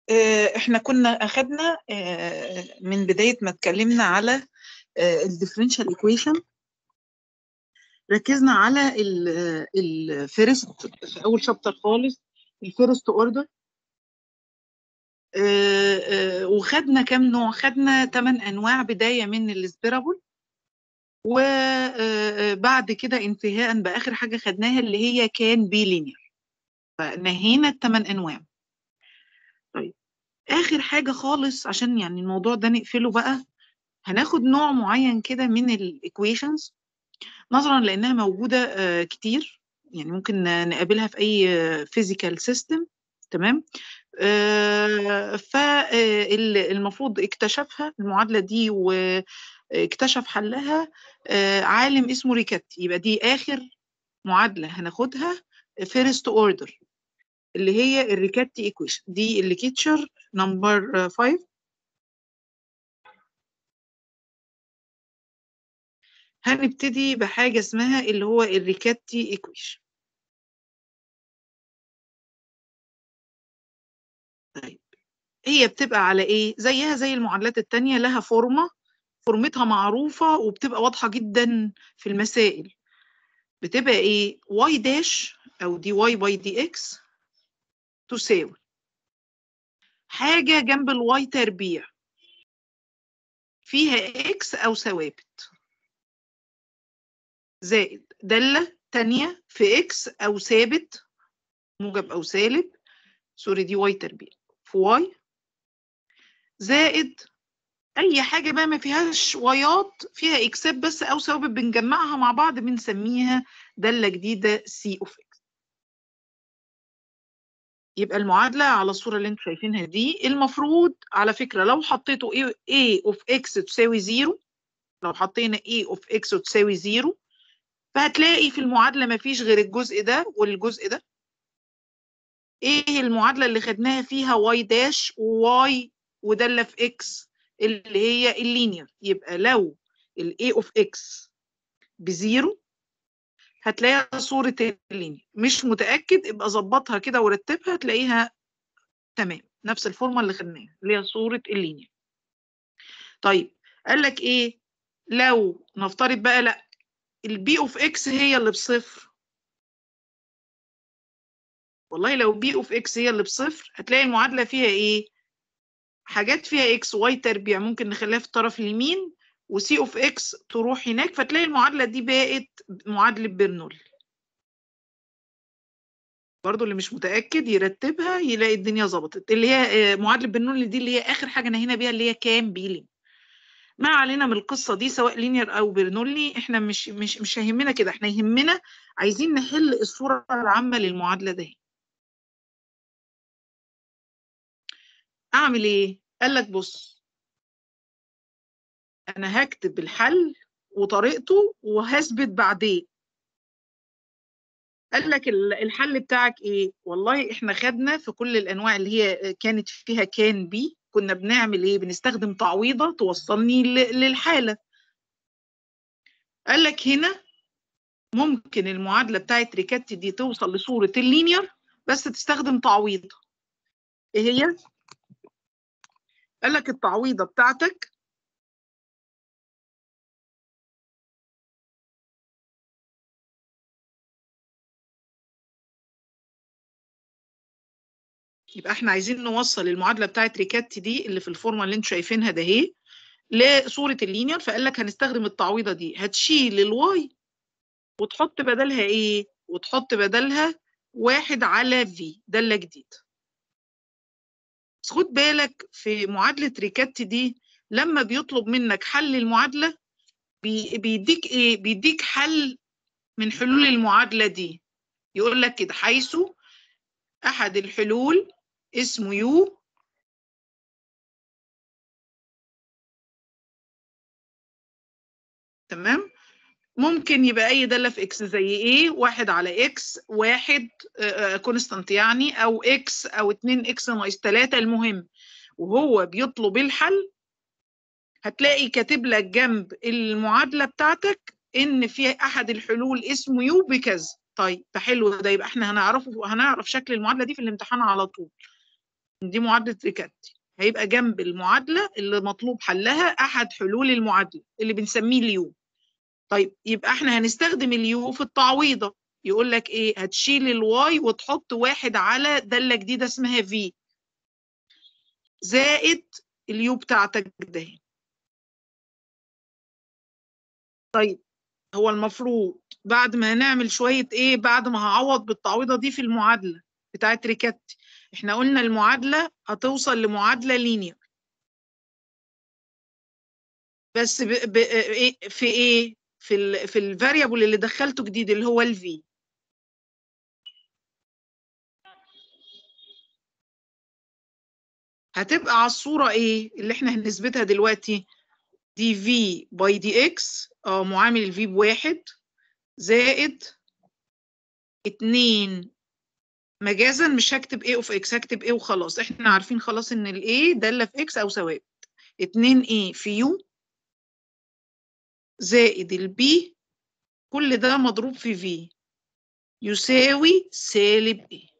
آه، احنا كنا اخدنا آه، من بدايه ما اتكلمنا على الديفرنشال ايكويشن ركزنا على الفيرست في اول شابتر خالص الفيرست اوردر وخدنا كام نوع خدنا 8 انواع بدايه من السبيرابل وبعد كده انتهاء باخر حاجه خدناها اللي هي كان بي لينير فنهينا الثمان انواع طيب اخر حاجه خالص عشان يعني الموضوع ده نقفله بقى هناخد نوع معين كده من الايكويشنز نظرا لانها موجوده كتير يعني ممكن نقابلها في اي فيزيكال سيستم تمام فالمفروض اكتشفها المعادله دي واكتشف حلها عالم اسمه ريكاتي يبقى دي اخر معادله هناخدها فيرست اوردر اللي هي الريكاتي ايكويشن دي الليكيتشر نمبر 5 هنبتدي بحاجه اسمها اللي هو الريكاتي ايكويشن طيب هي بتبقى على ايه زيها زي المعادلات التانية لها فورمة فورمتها معروفة وبتبقى واضحة جدا في المسائل بتبقى ايه y داش او دي y باي دي x تساوي حاجة جنب الواي تربيع فيها x او ثوابت زائد دالة تانية في x او ثابت موجب او سالب سوري دي واي تربيع في واي زائد اي حاجه بقى ما فيهاش وايات فيها اكسات بس او ثوابت بنجمعها مع بعض بنسميها داله جديده سي اوف اكس يبقى المعادله على الصوره اللي انتم شايفينها دي المفروض على فكره لو حطيتوا a اوف اكس تساوي زيرو لو حطينا a اوف اكس تساوي زيرو فهتلاقي في المعادله ما فيش غير الجزء ده والجزء ده ايه المعادله اللي خدناها فيها واي داش وواي وداله في اكس اللي هي اللينير يبقى لو الاي اوف اكس بزيرو هتلاقيها صوره اللينير مش متاكد ابقى ظبطها كده ورتبها تلاقيها تمام نفس الفورمه اللي خدناها اللي هي صوره اللينير طيب قال لك ايه لو نفترض بقى لا البي اوف اكس هي اللي بصفر والله لو بي اوف اكس هي اللي بصفر هتلاقي المعادله فيها ايه حاجات فيها اكس واي تربيع ممكن نخليها في الطرف اليمين وسي اوف اكس تروح هناك فتلاقي المعادله دي بقت معادله برنولي برضو اللي مش متاكد يرتبها يلاقي الدنيا ظبطت اللي هي معادله برنولي دي اللي هي اخر حاجه نهينا بيها اللي هي كام بيلين ما علينا من القصه دي سواء لينير او برنولي احنا مش مش مش هيهمنا كده احنا يهمنا عايزين نحل الصوره العامه للمعادله دي اعمل ايه قال لك بص انا هكتب الحل وطريقته وهثبت بعدين قال لك الحل بتاعك ايه والله احنا خدنا في كل الانواع اللي هي كانت فيها كان بي كنا بنعمل ايه بنستخدم تعويضه توصلني للحاله قال لك هنا ممكن المعادله بتاعت ريكاتي دي توصل لصوره اللينير بس تستخدم تعويضه ايه هي قال لك التعويضه بتاعتك يبقى احنا عايزين نوصل المعادله بتاعت ريكاتي دي اللي في الفورمه اللي انتم شايفينها ده اهي لصوره اللينير فقال لك هنستخدم التعويضه دي هتشيل الواي وتحط بدلها ايه وتحط بدلها واحد على في داله جديد بس خد بالك في معادله ريكاتي دي لما بيطلب منك حل المعادله بي بيديك ايه بيديك حل من حلول المعادله دي يقول لك كده حيث احد الحلول اسمه يو تمام ممكن يبقى اي داله في اكس زي ايه واحد على اكس واحد كونستانت يعني او اكس او 2 اكس ناقص 3 المهم وهو بيطلب الحل هتلاقي كاتب لك جنب المعادله بتاعتك ان في احد الحلول اسمه يو بكذا طيب ده حلو ده يبقى احنا هنعرفه هنعرف شكل المعادله دي في الامتحان على طول دي معادلة ريكاتي هيبقى جنب المعادلة اللي مطلوب حلها أحد حلول المعادلة اللي بنسميه اليو طيب يبقى احنا هنستخدم اليو في التعويضة يقول لك ايه هتشيل الواي وتحط واحد على دالة جديدة اسمها في زائد اليو بتاعتك ده طيب هو المفروض بعد ما هنعمل شوية ايه بعد ما هعوض بالتعويضة دي في المعادلة بتاعت ريكاتي احنا قلنا المعادلة هتوصل لمعادلة لينير بس ب... ب... إيه في ايه في ال... في الفاريبل اللي دخلته جديد اللي هو الفي هتبقى على الصورة ايه اللي احنا هنثبتها دلوقتي دي في باي دي اكس اه معامل الفي بواحد زائد اتنين مجازا مش هكتب a اوف x هكتب a وخلاص احنا عارفين خلاص ان ال a دالة في x او ثوابت 2 a في u زائد ال b كل ده مضروب في v يساوي سالب a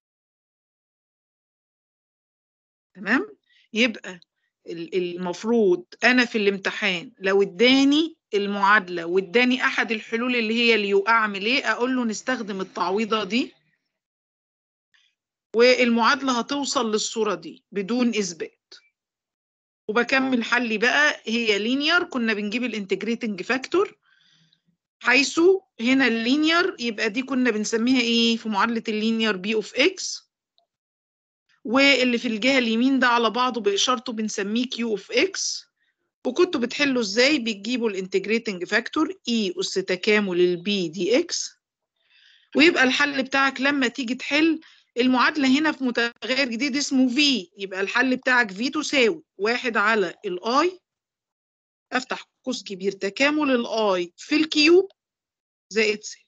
تمام يبقى المفروض انا في الامتحان لو اداني المعادلة واداني احد الحلول اللي هي اليو اعمل ايه اقول له نستخدم التعويضة دي والمعادلة هتوصل للصورة دي بدون إثبات وبكمل حلي بقى هي لينير كنا بنجيب الانتجريتنج فاكتور حيث هنا اللينير يبقى دي كنا بنسميها ايه في معادلة اللينير بي اوف اكس واللي في الجهة اليمين ده على بعضه بإشارته بنسميه كيو اوف اكس وكنتوا بتحلوا ازاي بتجيبوا الانتجريتنج فاكتور اي اس تكامل البي دي اكس ويبقى الحل بتاعك لما تيجي تحل المعادلة هنا في متغير جديد اسمه V يبقى الحل بتاعك V تساوي واحد على الاي افتح قوس كبير تكامل الاي في الكيوب زائد س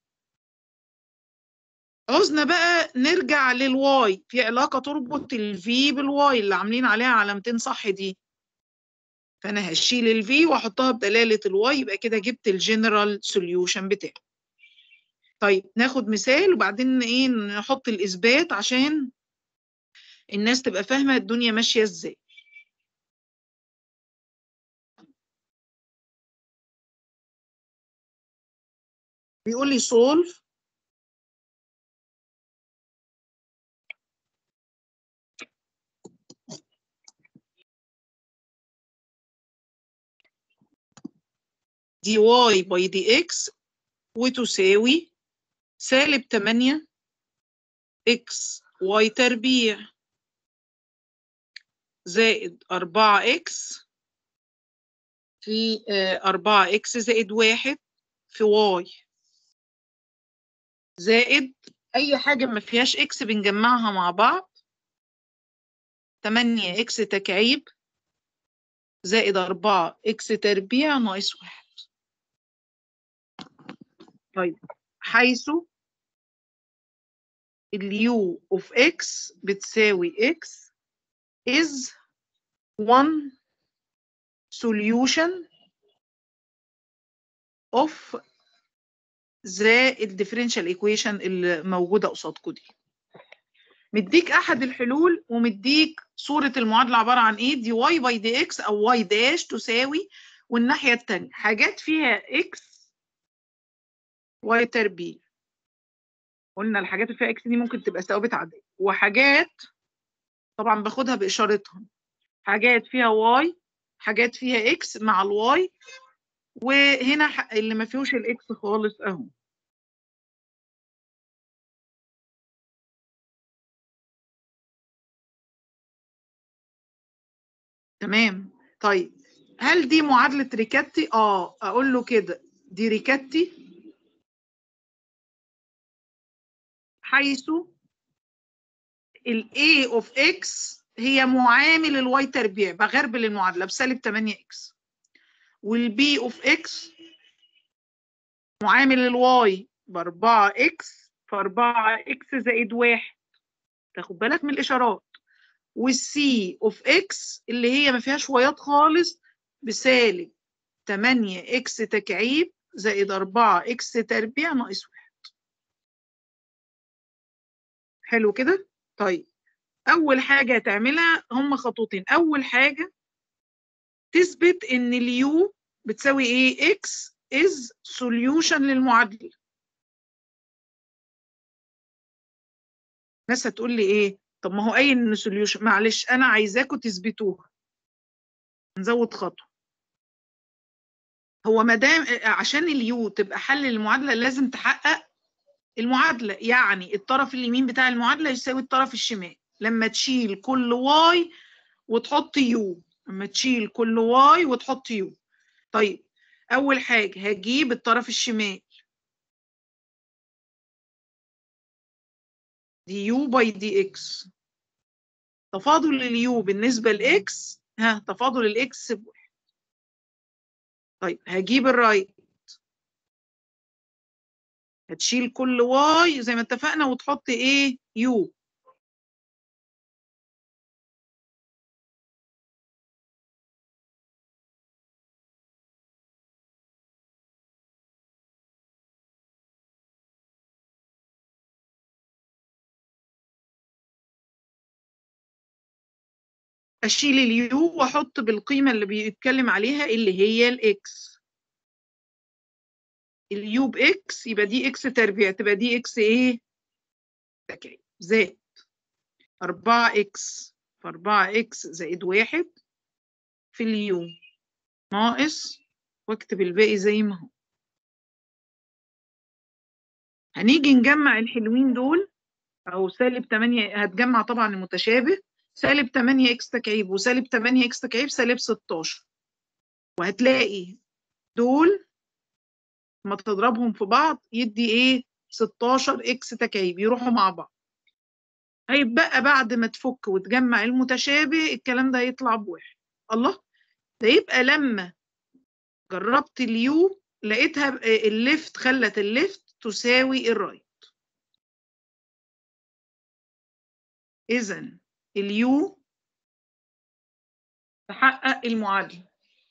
عوزنا بقى نرجع للواي في علاقة تربط الفي بالواي اللي عاملين عليها علامتين صح دي فانا هشيل الفي واحطها بدلالة الواي يبقى كده جبت الجنرال سوليوشن بتاعي طيب ناخد مثال وبعدين ايه نحط الاثبات عشان الناس تبقى فاهمه الدنيا ماشيه ازاي بيقول لي solve دي واي باي دي اكس وتساوي سالب 8 اكس واي تربيع زائد 4 اكس في 4 اكس زائد 1 في واي زائد اي حاجة ما فيهاش اكس بنجمعها مع بعض 8 اكس تكعيب زائد 4 اكس تربيع ناقص 1 طيب حيث اليو of x بتساوي x is one solution of the differential equation اللي موجودة قصادكم دي مديك أحد الحلول ومديك صورة المعادلة عبارة عن إيه دي y باي دي x أو y داش تساوي والناحية التانية حاجات فيها x y تربيع قلنا الحاجات اللي فيها اكس دي ممكن تبقى ثوابت عاديه وحاجات طبعا باخدها باشارتهم حاجات فيها واي حاجات فيها اكس مع الواي وهنا اللي ما فيهوش الاكس خالص اهو تمام طيب هل دي معادلة ريكاتي؟ اه اقول له كده دي ريكاتي حيث ال A of X هي معامل الواي تربيع بغربل المعادلة بسالب 8X وال B of X معامل الواي ب 4X في 4X زائد 1 تاخد بالك من الإشارات والسي اوف اكس اللي هي ما فيهاش وايات خالص بسالب 8 اكس تكعيب زائد 4 اكس تربيع ناقص 1 حلو كده طيب اول حاجه تعملها هم خطوتين اول حاجه تثبت ان اليو بتساوي ايه اكس از سوليوشن للمعادله ناس هتقول لي ايه طب ما هو قايل ان سوليوشن معلش انا عايزاكم تثبتوها نزود خطوه هو ما دام عشان اليو تبقى حل للمعادله لازم تحقق المعادله يعني الطرف اليمين بتاع المعادله يساوي الطرف الشمال لما تشيل كل واي وتحط يو لما تشيل كل واي وتحط يو طيب اول حاجه هجيب الطرف الشمال دي يو باي دي اكس تفاضل اليو بالنسبه لاكس ها تفاضل الاكس بواحد طيب هجيب الرايت هتشيل كل واي زي ما اتفقنا وتحط ايه يو اشيل اليو واحط بالقيمه اللي بيتكلم عليها اللي هي الاكس اليو باكس يبقى دي اكس تربيع تبقى دي اكس ايه تكعيب زائد 4 اكس في 4 اكس زائد واحد في اليو ناقص واكتب الباقي زي ما هو هنيجي نجمع الحلوين دول او سالب 8 هتجمع طبعا المتشابه سالب 8 اكس تكعيب وسالب 8 اكس تكعيب سالب 16 وهتلاقي دول لما تضربهم في بعض يدي ايه 16 اكس تكعيب يروحوا مع بعض هيبقى بعد ما تفك وتجمع المتشابه الكلام ده هيطلع بواحد الله ده يبقى لما جربت اليو لقيتها الليفت خلت الليفت تساوي الرايت اذا اليو تحقق المعادله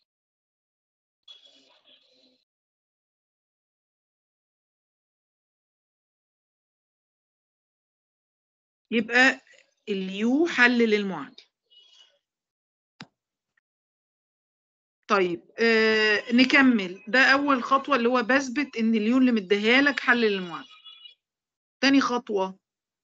يبقى اليو حل للمعادله طيب آه نكمل ده اول خطوه اللي هو بثبت ان اليو اللي مديها لك حل للمعادله تاني خطوه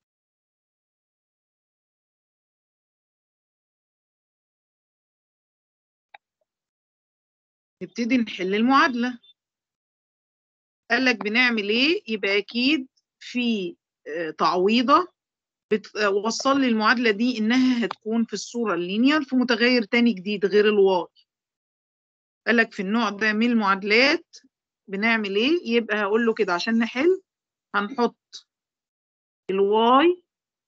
نبتدي نحل المعادله قال لك بنعمل ايه يبقى اكيد في آه تعويضه بتوصل لي المعادله دي انها هتكون في الصوره اللينير في متغير تاني جديد غير الواي قال لك في النوع ده من المعادلات بنعمل ايه يبقى هقول له كده عشان نحل هنحط الواي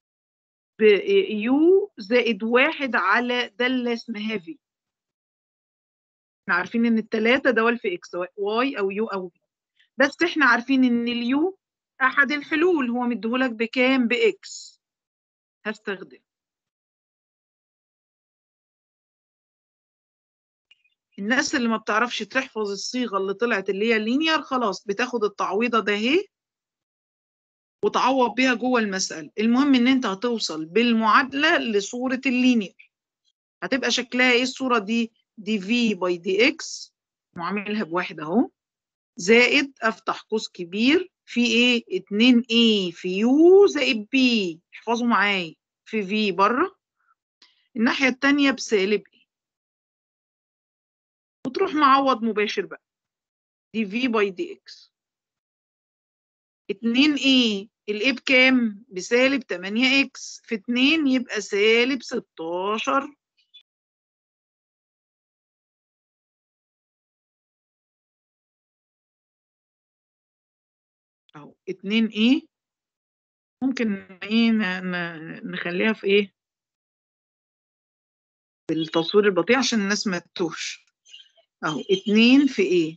بيو زائد واحد على دالة اسمها في احنا عارفين ان التلاتة دوال في اكس سواء واي او يو او في بس احنا عارفين ان اليو احد الحلول هو مديهولك بكام باكس هستخدم الناس اللي ما بتعرفش تحفظ الصيغه اللي طلعت اللي هي لينير خلاص بتاخد التعويضه ده اهي وتعوض بيها جوه المساله المهم ان انت هتوصل بالمعادله لصوره اللينير هتبقى شكلها ايه الصوره دي دي في باي دي اكس معاملها بواحد اهو زائد افتح قوس كبير في ايه 2 اي في يو زائد بي احفظوا معايا في في بره الناحيه الثانيه بسالب ايه وتروح معوض مباشر بقى دي في باي دي اكس 2 ايه الايه بكام بسالب 8 اكس في 2 يبقى سالب 16 اهو 2 ايه ممكن ايه نخليها في ايه بالتصوير البطيء عشان الناس ما تتوهش اهو 2 في ايه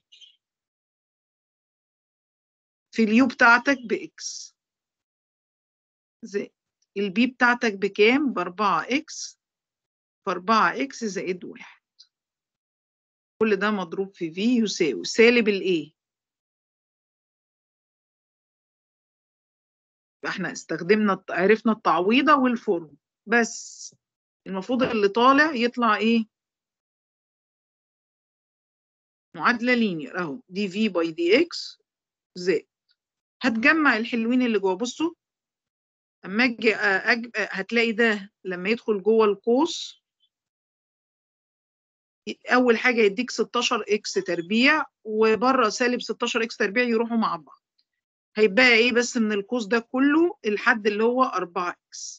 في اليو بتاعتك باكس زائد البي بتاعتك بكام ب 4 اكس في 4 اكس زائد واحد كل ده مضروب في في يساوي سالب الايه احنا استخدمنا عرفنا التعويضه والفورم بس المفروض اللي طالع يطلع ايه معادلة لينير اهو دي في باي دي اكس زائد هتجمع الحلوين اللي جوه بصوا اما اجي أج... هتلاقي ده لما يدخل جوه القوس اول حاجه يديك 16 اكس تربيع وبره سالب 16 اكس تربيع يروحوا مع بعض هيبقى ايه بس من القوس ده كله الحد اللي هو 4 اكس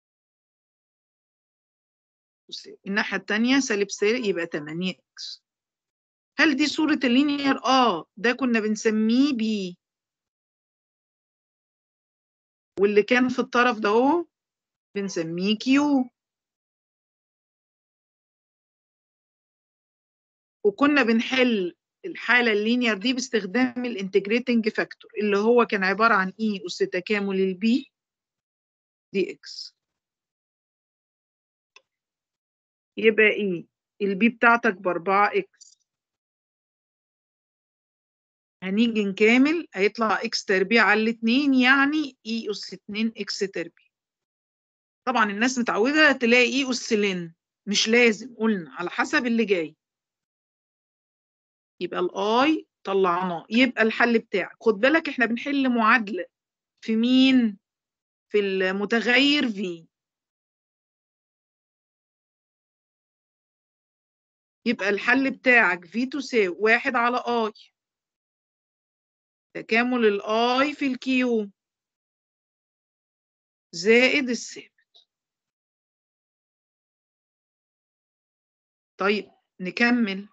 الناحيه الثانيه سالب سالب يبقى 8 اكس هل دي صوره اللينير اه ده كنا بنسميه بي واللي كان في الطرف ده اهو بنسميه كيو وكنا بنحل الحالة اللينير دي باستخدام الانتجريتنج فاكتور اللي هو كان عبارة عن اي أس تكامل البي دي اكس يبقى ايه البي بتاعتك بأربعة اكس هنيجي نكامل هيطلع اكس تربيع على الاتنين يعني اي أس اتنين اكس تربيع طبعا الناس متعودة تلاقي اي أس لن مش لازم قلنا على حسب اللي جاي يبقى الاي طلعناه يبقى الحل بتاعك خد بالك احنا بنحل معادلة في مين في المتغير في يبقى الحل بتاعك في تساوي واحد على اي تكامل الاي في الكيو زائد الثابت طيب نكمل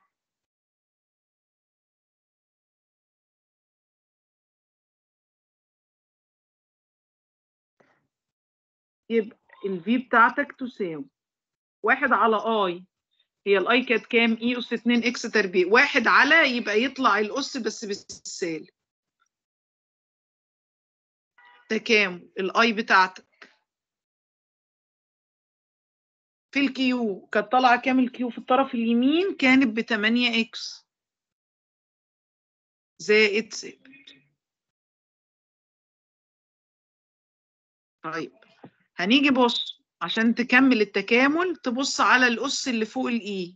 يبقى الفي بتاعتك تساوي واحد على اي هي الاي كانت كام اي اس 2 اكس تربيع واحد على يبقى يطلع الاس بس بالسالب تكامل الاي بتاعتك في الكيو كانت طالعه كام الكيو في الطرف اليمين كانت ب 8 اكس زائد ثابت طيب هنيجي بص عشان تكمل التكامل تبص على الأس اللي فوق الإي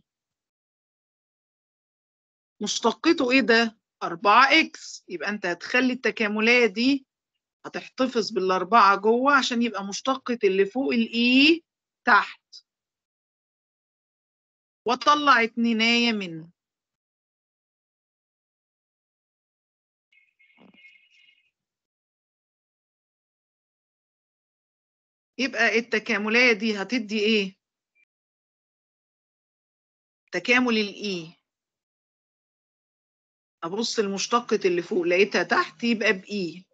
مشتقته إيه ده؟ 4 إكس يبقى أنت هتخلي التكاملية دي هتحتفظ بالأربعة جوه عشان يبقى مشتقة اللي فوق الإي تحت وأطلع اتنيناية منه يبقى التكاملية دي هتدي ايه تكامل الاي ابص المشتقة اللي فوق لقيتها تحت يبقى باي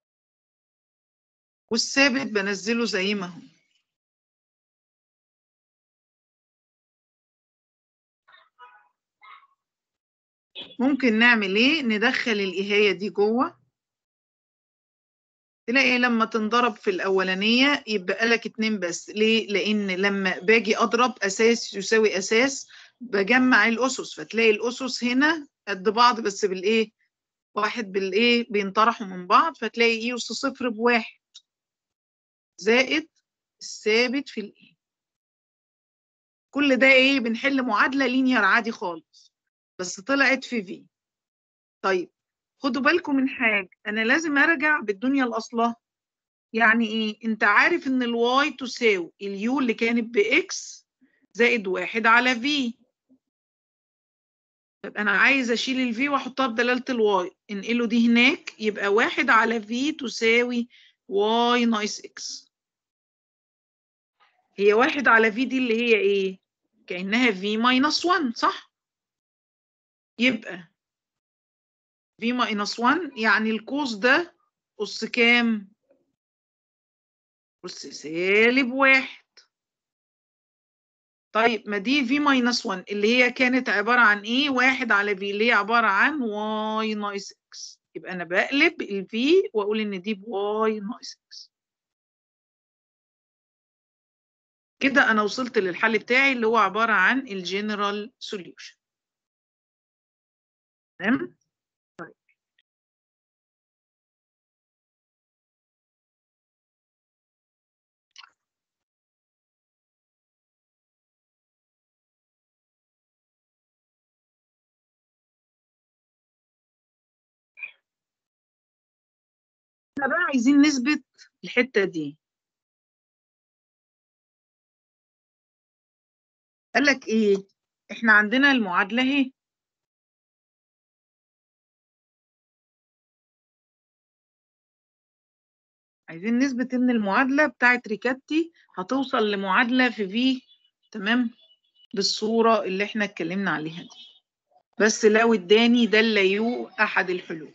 والثابت بنزله زي ما هو ممكن نعمل ايه ندخل الايهايه دي جوه تلاقي لما تنضرب في الأولانية يبقى لك اتنين بس ليه؟ لأن لما باجي أضرب أساس يساوي أساس بجمع الأسس فتلاقي الأسس هنا قد بعض بس بالإيه؟ واحد بالإيه؟ بينطرحوا من بعض فتلاقي إيه أس صفر بواحد زائد الثابت في الإيه كل ده إيه؟ بنحل معادلة لينير عادي خالص بس طلعت في في طيب خدوا بالكم من حاجة أنا لازم أرجع بالدنيا لأصلها يعني إيه؟ أنت عارف إن الواي تساوي اليو اللي كانت بإكس زائد واحد على في طب أنا عايز أشيل الفي وأحطها بدلالة الواي انقله دي هناك يبقى واحد على في تساوي واي ناقص إكس هي واحد على في دي اللي هي إيه؟ كأنها في ماينس 1 صح؟ يبقى في ماينس 1 يعني القوس ده أس كام؟ أس سالب واحد طيب ما دي في ماينس 1 اللي هي كانت عبارة عن إيه؟ واحد على في اللي هي عبارة عن واي ناقص إكس يبقى أنا بقلب الفي وأقول إن دي بواي ناقص إكس كده أنا وصلت للحل بتاعي اللي هو عبارة عن الجنرال سوليوشن تمام؟ احنا بقى عايزين نثبت الحتة دي قال لك ايه احنا عندنا المعادلة اهي عايزين نثبت ان المعادلة بتاعت ريكاتي هتوصل لمعادلة في في تمام بالصورة اللي احنا اتكلمنا عليها دي بس لو اداني دل يو احد الحلول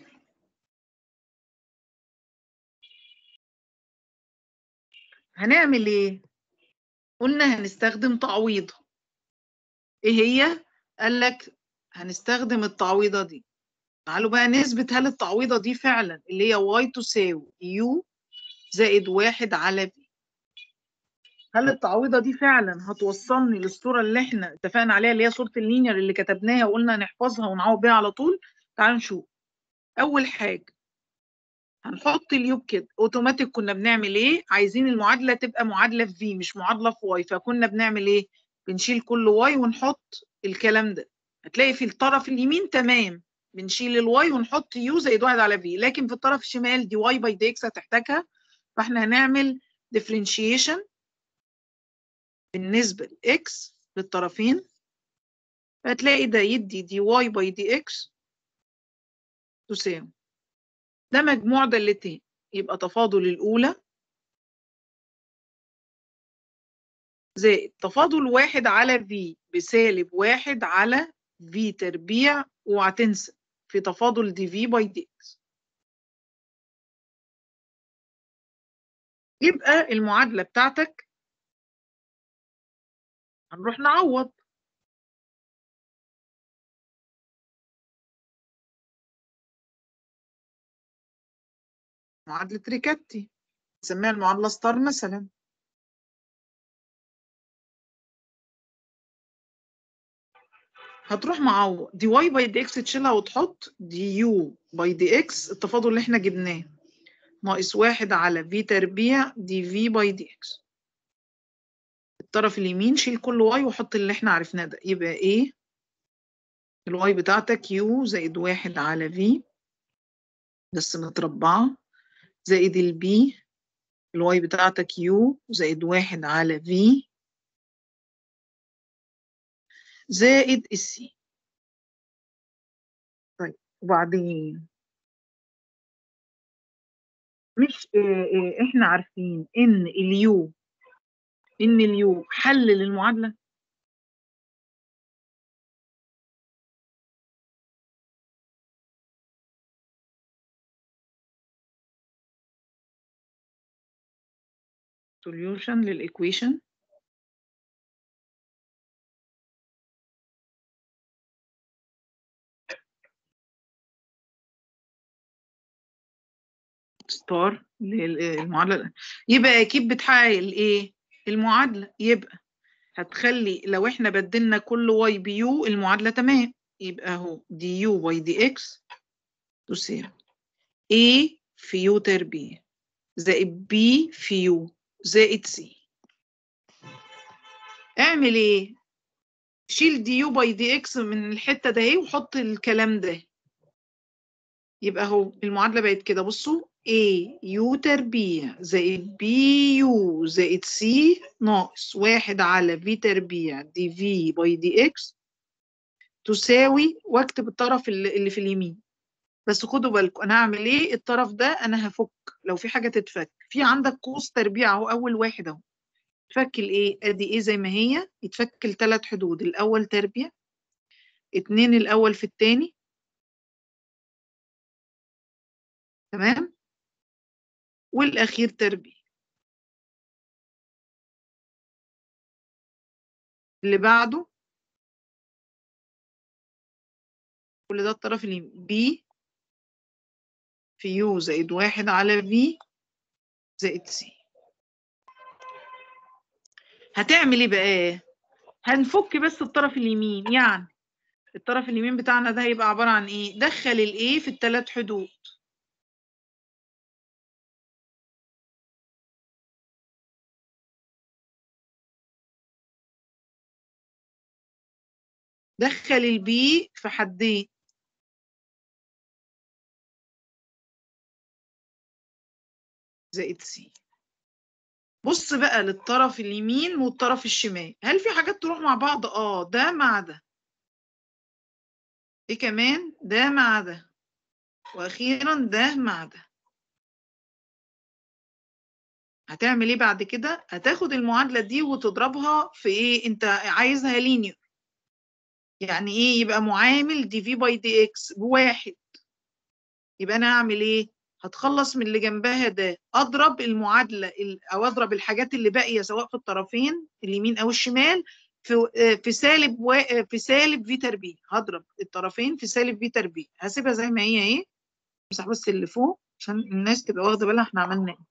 هنعمل ايه قلنا هنستخدم تعويضة ايه هي قال لك هنستخدم التعويضة دي تعالوا بقى نثبت هل التعويضة دي فعلا اللي هي y تساوي u زائد واحد على b هل التعويضة دي فعلا هتوصلني للصورة اللي احنا اتفقنا عليها اللي هي صورة اللينير اللي كتبناها وقلنا نحفظها ونعوض بيها على طول تعالوا نشوف أول حاجة هنحط اليوب كده اوتوماتيك كنا بنعمل ايه عايزين المعادلة تبقى معادلة في في مش معادلة في واي فكنا بنعمل ايه بنشيل كل واي ونحط الكلام ده هتلاقي في الطرف اليمين تمام بنشيل الواي ونحط يو زائد واحد على في لكن في الطرف الشمال دي واي باي دي اكس هتحتاجها فاحنا هنعمل differentiation بالنسبة لإكس للطرفين هتلاقي ده يدي دي واي باي دي إكس تساوي ده مجموع دالتين يبقى تفاضل الأولى زائد تفاضل واحد على في بسالب واحد على في تربيع اوعى تنسى في تفاضل دي في باي دي اكس يبقى المعادلة بتاعتك هنروح نعوض معادلة ريكاتي نسميها المعادلة ستار مثلا هتروح معوض دي واي باي دي اكس تشيلها وتحط دي يو باي دي اكس التفاضل اللي احنا جبناه ناقص واحد على في تربيع دي في باي دي اكس الطرف اليمين شيل كل واي وحط اللي احنا عرفناه ده يبقى ايه الواي بتاعتك يو زائد واحد على في بس متربعة زائد البي الواي بتاعتك يو زائد واحد على في زائد السي طيب وبعدين مش اه اه احنا عارفين ان اليو ان اليو حل للمعادله solution للايكويشن ستار المعادله يبقى اكيد بتحقق الايه المعادله يبقى هتخلي لو احنا بدلنا كل واي بيو المعادله تمام يبقى اهو دي يو باي دي اكس تساوي A في يو تربيع زائد B في يو زائد C اعمل ايه شيل دي يو باي دي اكس من الحته ده اهي وحط الكلام ده يبقى اهو المعادله بقت كده بصوا A يو تربيع زائد B يو زائد C ناقص واحد على V تربيع دي V باي دي X تساوي واكتب الطرف اللي اللي في اليمين بس خدوا بالكم انا هعمل ايه الطرف ده انا هفك لو في حاجه تتفك في عندك قوس تربيع اهو اول واحد اهو تفك الايه ادي ايه زي ما هي يتفك لثلاث حدود الاول تربيع اتنين الاول في التاني تمام والاخير تربيع اللي بعده كل ده الطرف اليمين بي في يو زائد واحد على في زائد سي هتعمل ايه بقى هنفك بس الطرف اليمين يعني الطرف اليمين بتاعنا ده هيبقى عبارة عن ايه دخل الايه في الثلاث حدود دخل البي في حدين زائد سي بص بقى للطرف اليمين والطرف الشمال هل في حاجات تروح مع بعض اه ده مع ده ايه كمان ده مع ده واخيرا ده مع ده هتعمل ايه بعد كده هتاخد المعادله دي وتضربها في ايه انت عايزها لينير يعني ايه يبقى معامل دي في باي دي اكس بواحد يبقى انا هعمل ايه هتخلص من اللي جنبها ده اضرب المعادله او اضرب الحاجات اللي باقيه سواء في الطرفين اليمين او الشمال في في سالب و... في سالب في تربيع هضرب الطرفين في سالب في تربيع هسيبها زي ما هي ايه امسح بس اللي فوق عشان الناس تبقى واخده بالها احنا عملنا ايه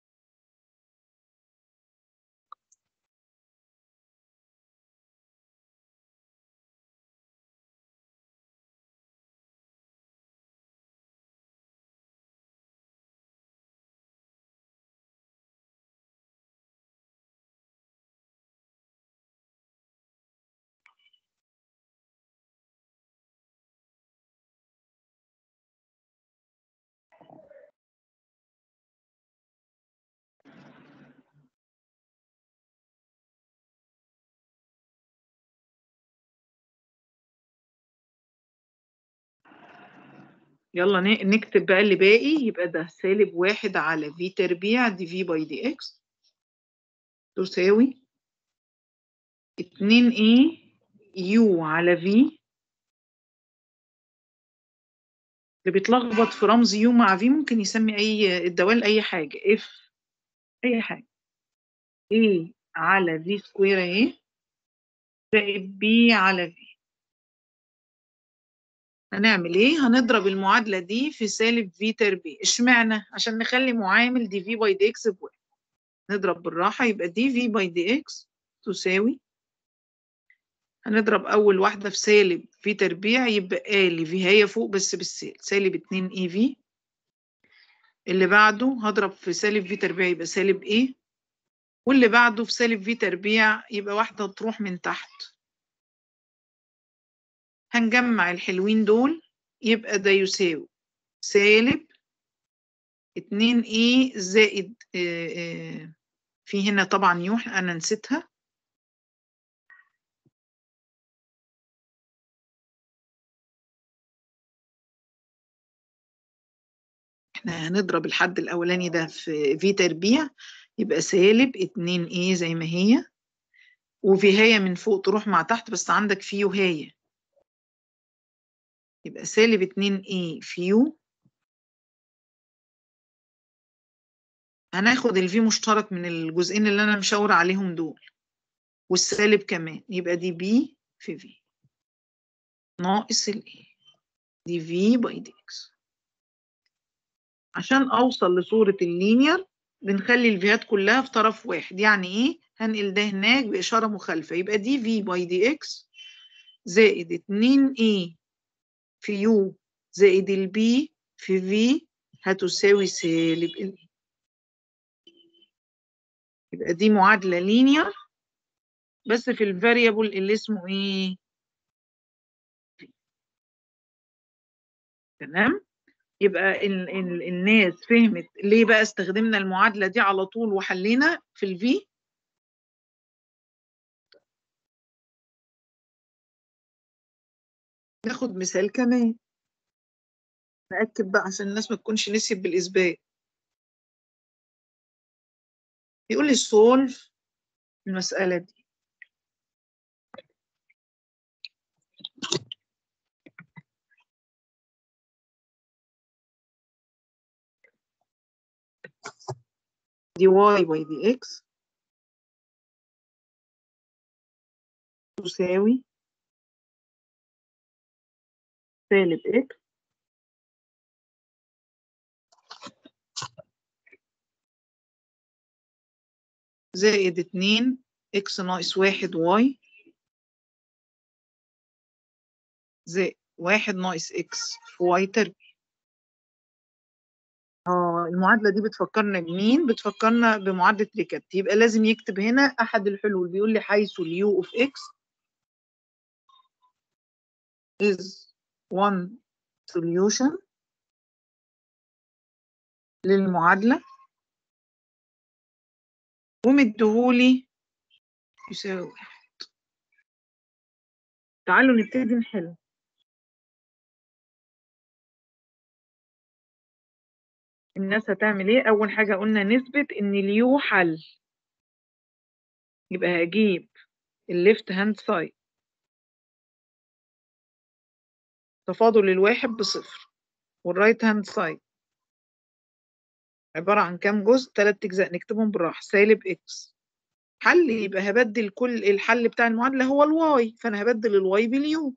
يلا نكتب بقى اللي باقي يبقى ده سالب واحد على في تربيع دي في باي دي اكس تساوي اتنين ايه يو على في اللي بيتلخبط في رمز يو مع في ممكن يسمي اي الدوال اي حاجة اف اي حاجة ايه على في سكوير ايه زائد بي على في هنعمل ايه هنضرب المعادله دي في سالب في تربيع اشمعنى عشان نخلي معامل دي في باي دي اكس بواحد نضرب بالراحه يبقى دي في باي دي اكس تساوي هنضرب اول واحده في سالب في تربيع يبقى لي في هي فوق بس بالسالب سالب 2 اي في اللي بعده هضرب في سالب في تربيع يبقى سالب ايه واللي بعده في سالب في تربيع يبقى واحده تروح من تحت هنجمع الحلوين دول يبقى ده يساوي سالب اتنين ايه زائد اه اه في هنا طبعا يو انا نسيتها احنا هنضرب الحد الاولاني ده في في تربيع يبقى سالب اتنين ايه زي ما هي وفي هي من فوق تروح مع تحت بس عندك في وهايه يبقى سالب 2 اي في يو هناخد الفي مشترك من الجزئين اللي انا مشاور عليهم دول والسالب كمان يبقى دي بي في في ناقص الاي دي في باي دي اكس عشان اوصل لصورة اللينير بنخلي الفيات كلها في طرف واحد يعني ايه هنقل ده هناك بإشارة مخالفة يبقى دي في باي دي اكس زائد 2 اي في يو زائد البي في في هتساوي سالب ال يبقى دي معادلة لينير بس في الفاريبل اللي اسمه ايه تمام يبقى ال ال الناس فهمت ليه بقى استخدمنا المعادلة دي على طول وحلينا في الفي ناخد مثال كمان نأكد بقى عشان الناس ما تكونش نسيت بالإثبات يقول لي سولف المسألة دي دي واي باي دي اكس تساوي سالب اكس زائد اتنين اكس ناقص واحد واي زائد واحد ناقص اكس في واي تربيع اه المعادلة دي بتفكرنا بمين؟ بتفكرنا بمعادلة ريكابت يبقى لازم يكتب هنا أحد الحلول بيقول لي حيث اليو اوف اكس is one solution للمعادلة ومديهولي يساوي واحد تعالوا نبتدي نحل الناس هتعمل ايه اول حاجة قلنا نثبت ان اليو حل يبقى هجيب الليفت هاند سايد تفاضل الواحد بصفر والرايت هاند سايد عبارة عن كام جزء تلات أجزاء نكتبهم بالراحة سالب إكس حل يبقى هبدل كل الحل بتاع المعادلة هو الواي فأنا هبدل الواي باليو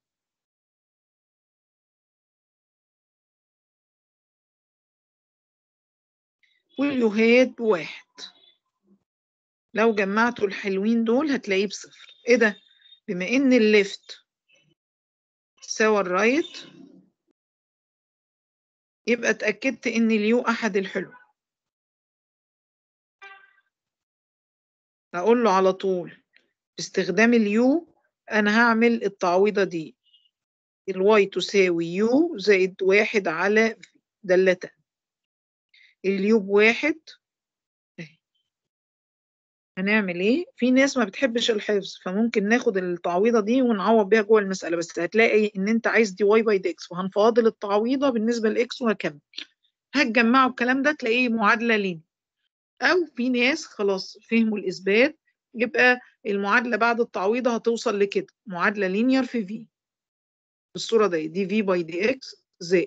واليوهات بواحد لو جمعتوا الحلوين دول هتلاقيه بصفر ايه ده بما ان الليفت سوى الرايت يبقى اتأكدت ان اليو احد الحلو اقول له على طول باستخدام اليو انا هعمل التعويضة دي الواي تساوي يو زائد واحد على دالتها اليو بواحد هنعمل ايه في ناس ما بتحبش الحفظ فممكن ناخد التعويضه دي ونعوض بيها جوه المساله بس هتلاقي ان انت عايز دي واي باي دي اكس وهنفاضل التعويضه بالنسبه لاكس وهكمل هتجمعوا الكلام ده تلاقيه معادله لين او في ناس خلاص فهموا الاثبات يبقى المعادله بعد التعويضه هتوصل لكده معادله لينير في في بالصوره دي دي في باي دي اكس زائد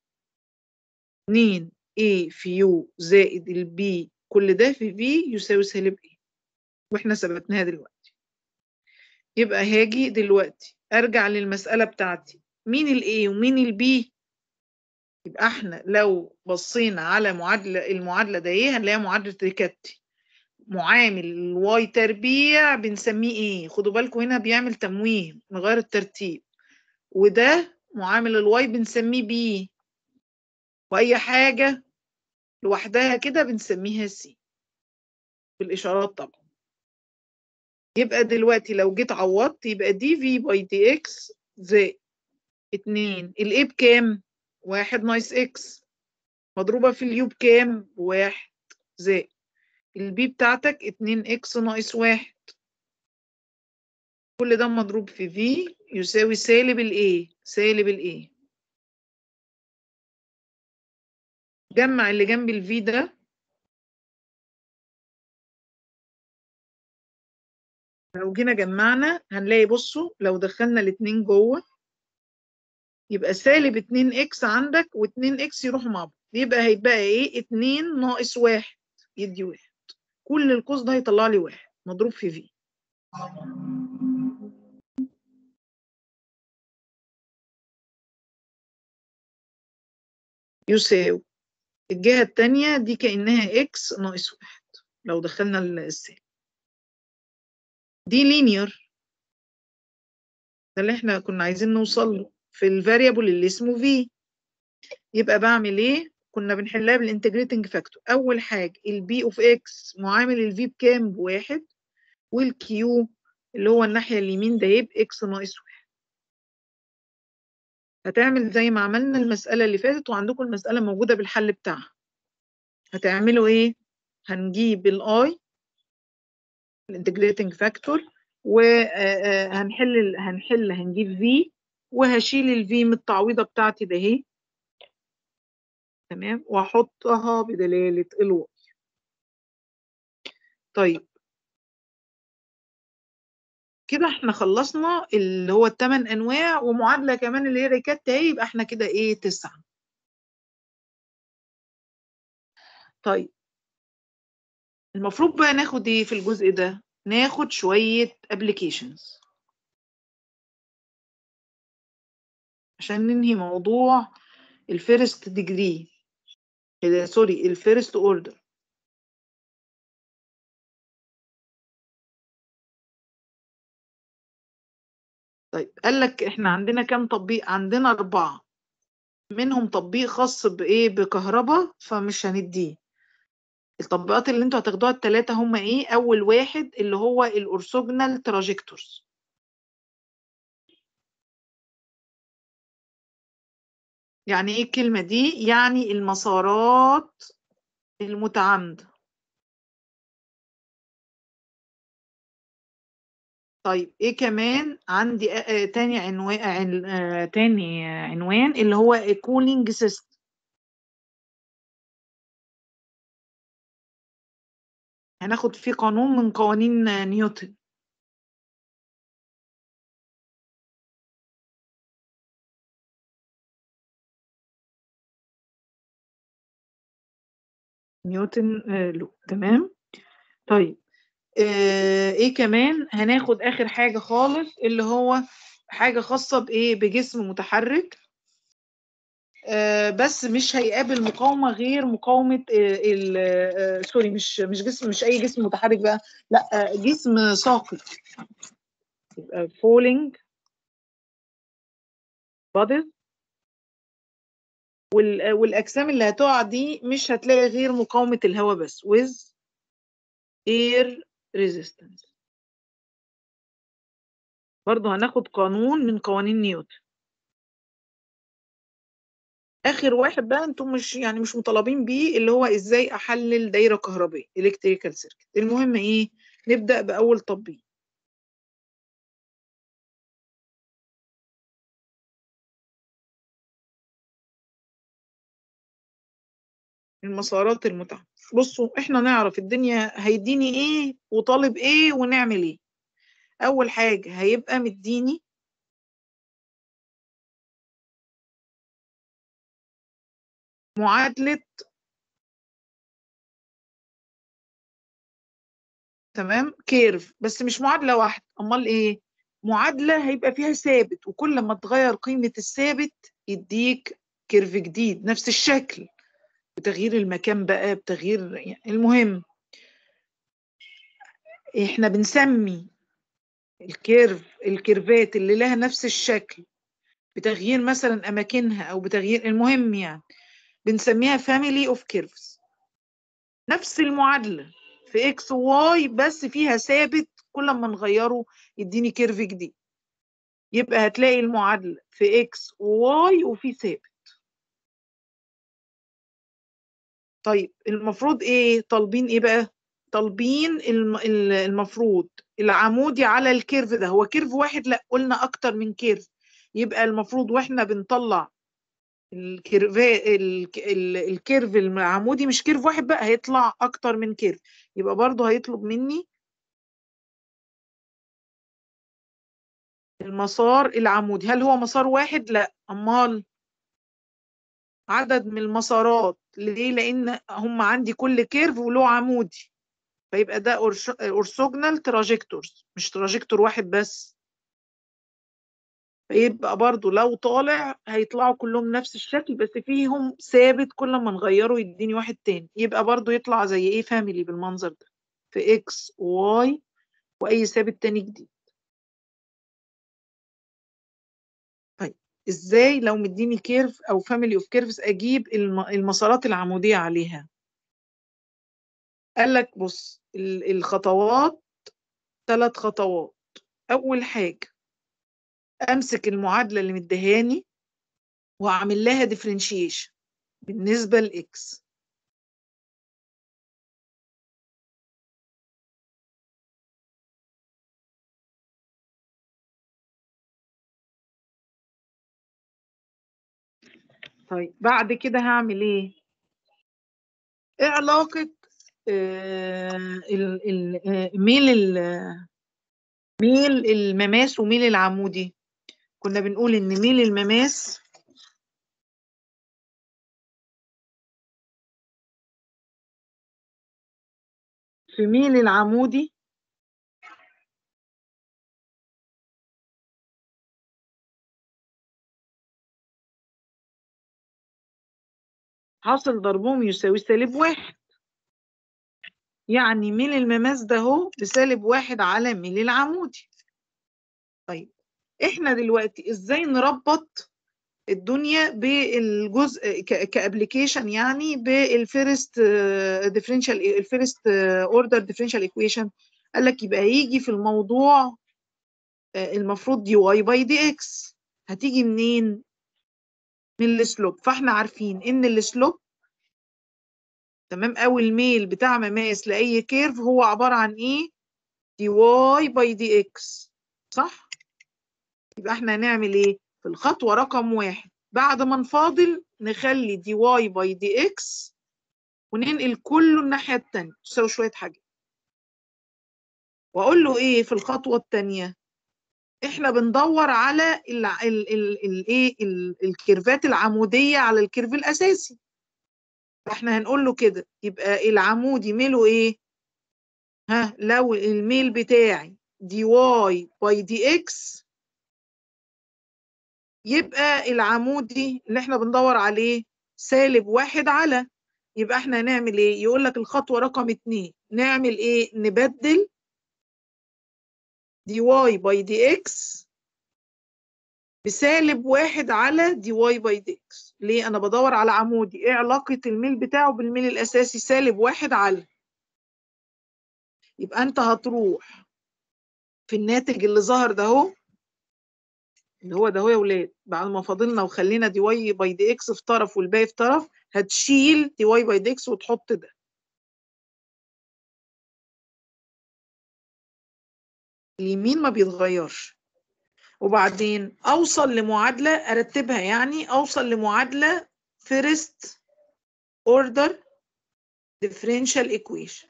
2 a في يو زائد البي كل ده في في يساوي سالب a واحنا ثبتناها دلوقتي يبقى هاجي دلوقتي ارجع للمسألة بتاعتي مين الاي ومين البي يبقى احنا لو بصينا على معادلة المعادلة ده ايه هنلاقيها معادلة ريكاتي معامل الواي تربيع بنسميه ايه خدوا بالكم هنا بيعمل تمويه نغير الترتيب وده معامل الواي بنسميه بي واي حاجة لوحدها كده بنسميها سي بالاشارات طبعا يبقى دلوقتي لو جيت عوضت يبقى دي في باي دي اكس زائد اتنين الايه بكام؟ واحد ناقص اكس مضروبة في اليو بكام؟ بواحد زائد البي بتاعتك اتنين اكس ناقص واحد كل ده مضروب في في يساوي سالب الايه؟ سالب الايه جمع اللي جنب الفي ده لو جينا جمعنا هنلاقي بصوا لو دخلنا الاتنين جوه يبقى سالب 2 اكس عندك و2 اكس يروحوا مع بعض يبقى هيبقى ايه 2 ناقص واحد يدي واحد كل القوس ده هيطلع لي واحد مضروب في في يساوي الجهة التانية دي كأنها اكس ناقص واحد لو دخلنا السالب دي لينير ده اللي احنا كنا عايزين نوصل له في الفاريبل اللي اسمه في يبقى بعمل ايه كنا بنحلها بالانتجريتنج فاكتور اول حاجه البي اوف اكس معامل الفي بكام بواحد والكيو اللي هو الناحيه اليمين ده يبقى اكس ناقص واحد هتعمل زي ما عملنا المساله اللي فاتت وعندكم المساله موجوده بالحل بتاعها هتعملوا ايه هنجيب الاي الانتجريتنج فاكتور وهنحل هنحل هنجيب في وهشيل الفي من التعويضه بتاعتي ده اهي تمام واحطها بدلاله الواي طيب كده احنا خلصنا اللي هو الثمان انواع ومعادله كمان اللي هي ريكات اهي يبقى احنا كده ايه تسعه طيب المفروض بقى ناخد ايه في الجزء ده ناخد شويه ابلكيشنز عشان ننهي موضوع الفيرست ديجري سوري الفيرست اوردر طيب قال لك احنا عندنا كام تطبيق عندنا اربعه منهم تطبيق خاص بايه بكهرباء فمش هنديه التطبيقات اللي انتوا هتاخدوها الثلاثه هم ايه اول واحد اللي هو الاورثوجونال تراجكتورز يعني ايه الكلمه دي يعني المسارات المتعامده طيب ايه كمان عندي آه، آه، تاني عنوان عن- آه، تاني آه، عنوان اللي هو كولينج سيستم هناخد فيه قانون من قوانين آه، نيوتن نيوتن آه، لو تمام طيب آه، ايه كمان هناخد اخر حاجة خالص اللي هو حاجة خاصة بايه بجسم متحرك آه، بس مش هيقابل مقاومة غير مقاومة آه، ال آه، سوري مش مش جسم مش اي جسم متحرك بقى لا آه، جسم ساقط يبقى falling bodies وال- والاجسام اللي هتقع دي مش هتلاقي غير مقاومة الهواء بس with air resistance برضه هناخد قانون من قوانين نيوتن اخر واحد بقى انتم مش يعني مش مطالبين بيه اللي هو ازاي احلل دايره كهربيه الكتريكال سيركت المهم ايه نبدا باول تطبيق المسارات المتعة بصوا احنا نعرف الدنيا هيديني ايه وطالب ايه ونعمل ايه اول حاجه هيبقى مديني معادله تمام كيرف بس مش معادله واحده امال ايه معادله هيبقى فيها ثابت وكل ما تغير قيمه الثابت يديك كيرف جديد نفس الشكل بتغيير المكان بقى بتغيير يعني المهم احنا بنسمي الكيرف الكيرفات اللي لها نفس الشكل بتغيير مثلا اماكنها او بتغيير المهم يعني بنسميها family of curves نفس المعادله في اكس وواي بس فيها ثابت كل ما نغيره يديني كيرف جديد يبقى هتلاقي المعادله في اكس وواي وفي ثابت طيب المفروض ايه طالبين ايه بقى طالبين الم- ال- المفروض العمودي على الكيرف ده هو كيرف واحد لا قلنا اكتر من كيرف يبقى المفروض واحنا بنطلع الكيرف ال- ال- الكيرف العمودي مش كيرف واحد بقى هيطلع اكتر من كيرف يبقى برضه هيطلب مني المسار العمودي هل هو مسار واحد لا امال عدد من المسارات ليه لان هم عندي كل كيرف وله عمودي فيبقى ده اورثوجونال تراجكتورز مش تراجكتور واحد بس فيبقى برضو لو طالع هيطلعوا كلهم نفس الشكل بس فيهم ثابت كل ما نغيره يديني واحد تاني يبقى برضو يطلع زي ايه فاميلي بالمنظر ده في اكس واي واي ثابت تاني جديد طيب ازاي لو مديني كيرف او فاميلي اوف كيرفز اجيب الم- المسارات العموديه عليها قال لك بص ال- الخطوات ثلاث خطوات اول حاجه امسك المعادله اللي مديهاني واعمل لها ديفرنشيشن بالنسبه لاكس طيب بعد كده هعمل ايه ايه علاقه آه، ال- ال- آه، ميل ال- ميل المماس وميل العمودي كنا بنقول ان ميل المماس في ميل العمودي حاصل ضربهم يساوي سالب واحد يعني ميل المماس ده هو بسالب واحد على ميل العمودي طيب احنا دلوقتي ازاي نربط الدنيا بالجزء كابليكيشن يعني بالفيرست ديفرنشال الفيرست اوردر ديفرنشال ايكويشن قال لك يبقى هيجي في الموضوع آه، المفروض دي واي باي دي اكس هتيجي منين من السلوب فاحنا عارفين ان السلوب تمام او الميل بتاع مماس لاي كيرف هو عباره عن ايه دي واي باي دي اكس صح يبقى احنا هنعمل ايه في الخطوه رقم واحد بعد ما نفاضل نخلي دي واي باي دي اكس وننقل كله الناحيه الثانيه تساوي شويه حاجات واقول له ايه في الخطوه الثانيه احنا بندور على الايه الكيرفات العموديه على الكيرف الاساسي فاحنا هنقول له كده يبقى العمودي ميله ايه ها لو الميل بتاعي دي واي باي دي اكس يبقى العمودي اللي احنا بندور عليه سالب واحد على يبقى احنا هنعمل ايه يقول لك الخطوه رقم اتنين نعمل ايه نبدل دي واي باي دي اكس بسالب واحد على دي واي باي دي اكس ليه انا بدور على عمودي ايه علاقة الميل بتاعه بالميل الاساسي سالب واحد على يبقى انت هتروح في الناتج اللي ظهر ده اهو اللي هو ده اهو يا ولاد بعد ما فاضلنا وخلينا دي واي باي دي اكس في طرف والباقي في طرف هتشيل دي واي باي دي اكس وتحط ده اليمين ما بيتغيرش وبعدين اوصل لمعادله ارتبها يعني اوصل لمعادله فيرست اوردر differential equation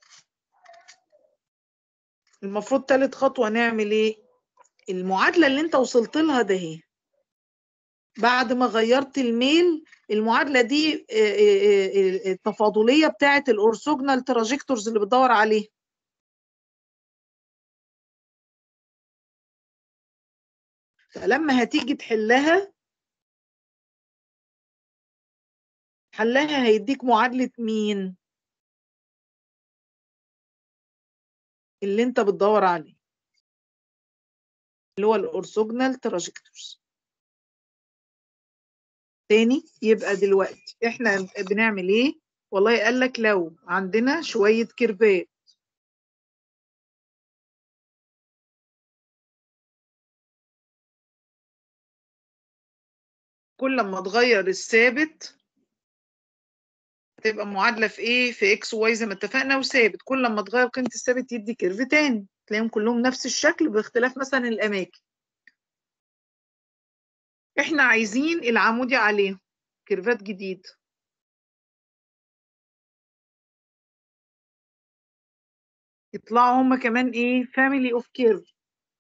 المفروض تالت خطوه نعمل ايه المعادله اللي انت وصلت لها ده اهي بعد ما غيرت الميل المعادله دي التفاضليه بتاعه الاورثوجونال تراجكتورز اللي بتدور عليه فلما هتيجي تحلها حلها هيديك معادلة مين اللي انت بتدور عليه اللي هو الأورثوجونال تراجكتورز تاني يبقى دلوقتي احنا بنعمل ايه والله قال لك لو عندنا شوية كيرفات كل ما تغير الثابت هتبقى معادله في ايه في اكس وواي زي ما اتفقنا وثابت كل ما تغير قيمه الثابت يدي كيرف تاني تلاقيهم كلهم نفس الشكل باختلاف مثلا الاماكن احنا عايزين العمودي عليهم كيرفات جديده يطلعوا هما كمان ايه فاميلي اوف كيرف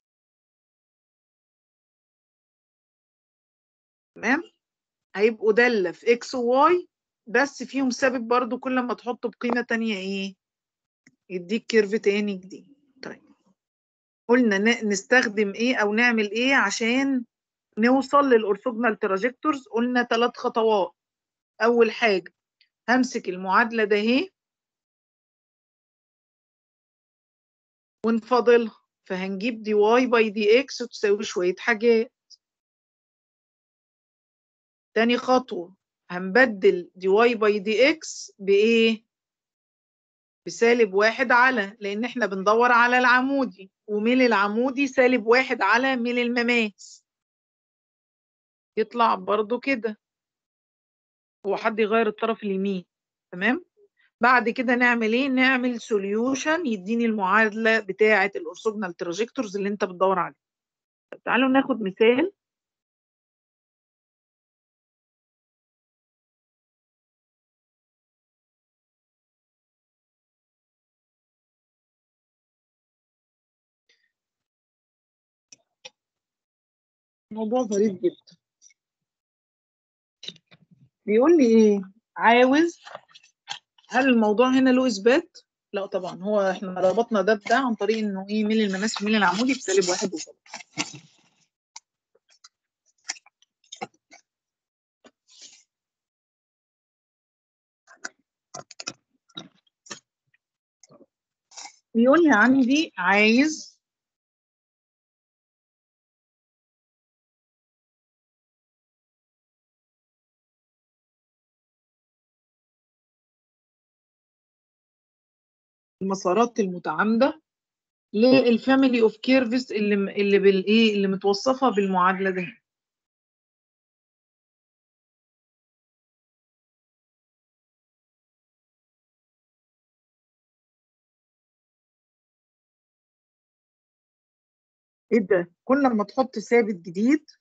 تمام هيبقوا دالة في اكس وواي بس فيهم ثابت برضو كل ما تحطه بقيمة تانية ايه يديك كيرف تاني جديد طيب قلنا نستخدم ايه او نعمل ايه عشان نوصل للاورثوجونال تراجكتورز قلنا ثلاث خطوات اول حاجة همسك المعادلة ده اهي ونفاضلها فهنجيب دي واي باي دي اكس وتساوي شوية حاجات تاني خطوة هنبدل دي واي باي دي اكس بإيه؟ بسالب واحد على لأن احنا بندور على العمودي وميل العمودي سالب واحد على ميل المماس يطلع برضو كده هو حد يغير الطرف اليمين تمام؟ بعد كده نعمل ايه؟ نعمل سوليوشن يديني المعادلة بتاعة الأورثوجونال تراجكتورز اللي انت بتدور عليها. تعالوا ناخد مثال موضوع ظريف جدا بيقول لي ايه عاوز هل الموضوع هنا له اثبات لا طبعا هو احنا ربطنا ده بده عن طريق انه ايه ميل المماس في ميل العمودي بسالب واحد وسالب بيقول لي عندي عايز المسارات المتعامده للفاميلي اوف كيرفز اللي اللي بالايه اللي متوصفه بالمعادله دي ايه ده كل ما تحط ثابت جديد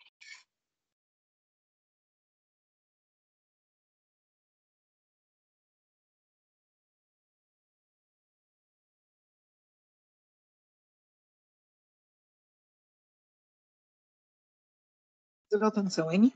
ثلاثة ثواني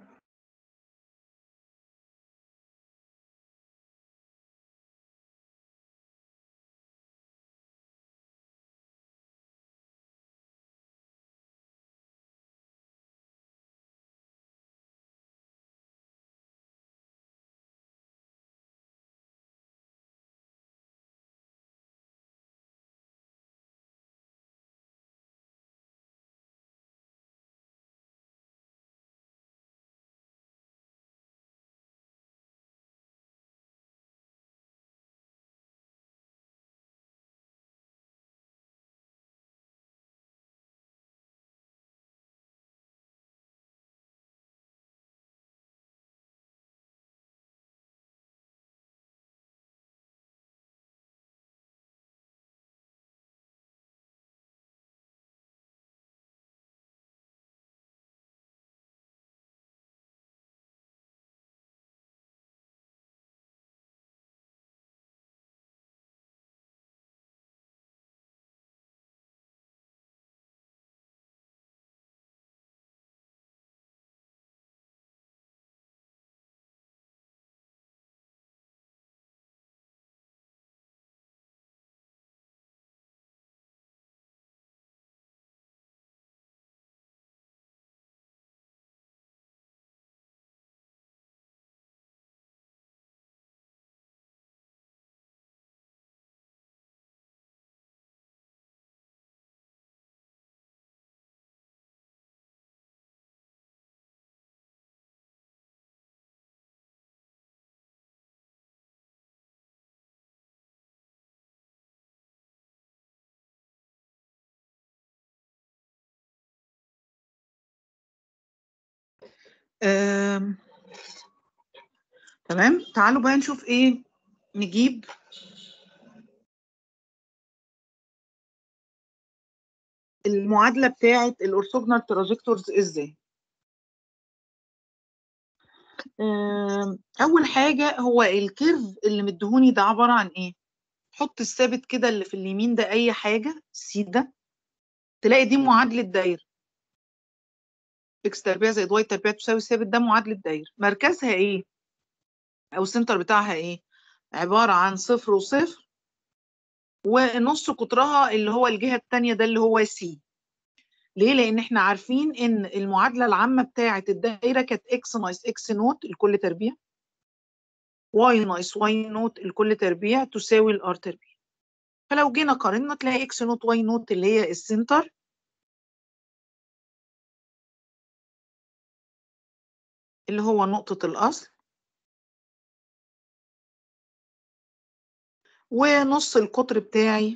آم، تمام تعالوا بقى نشوف ايه نجيب المعادلة بتاعة الأورثوجونال تراجكتورز ازاي آم، أول حاجة هو الكيرف اللي مديهوني ده عبارة عن ايه حط الثابت كده اللي في اليمين ده أي حاجة سي ده تلاقي دي معادلة دايرة اكس تربيع زائد واي تربيع تساوي الثابت ده معادلة دايرة مركزها ايه او السنتر بتاعها ايه عبارة عن صفر وصفر ونص قطرها اللي هو الجهة التانية ده اللي هو سي ليه لان احنا عارفين ان المعادلة العامة بتاعة الدايرة كانت اكس ناقص اكس نوت الكل تربيع واي ناقص واي نوت الكل تربيع تساوي الار تربيع فلو جينا قارنا تلاقي اكس نوت واي نوت اللي هي السنتر اللي هو نقطة الأصل ونص القطر بتاعي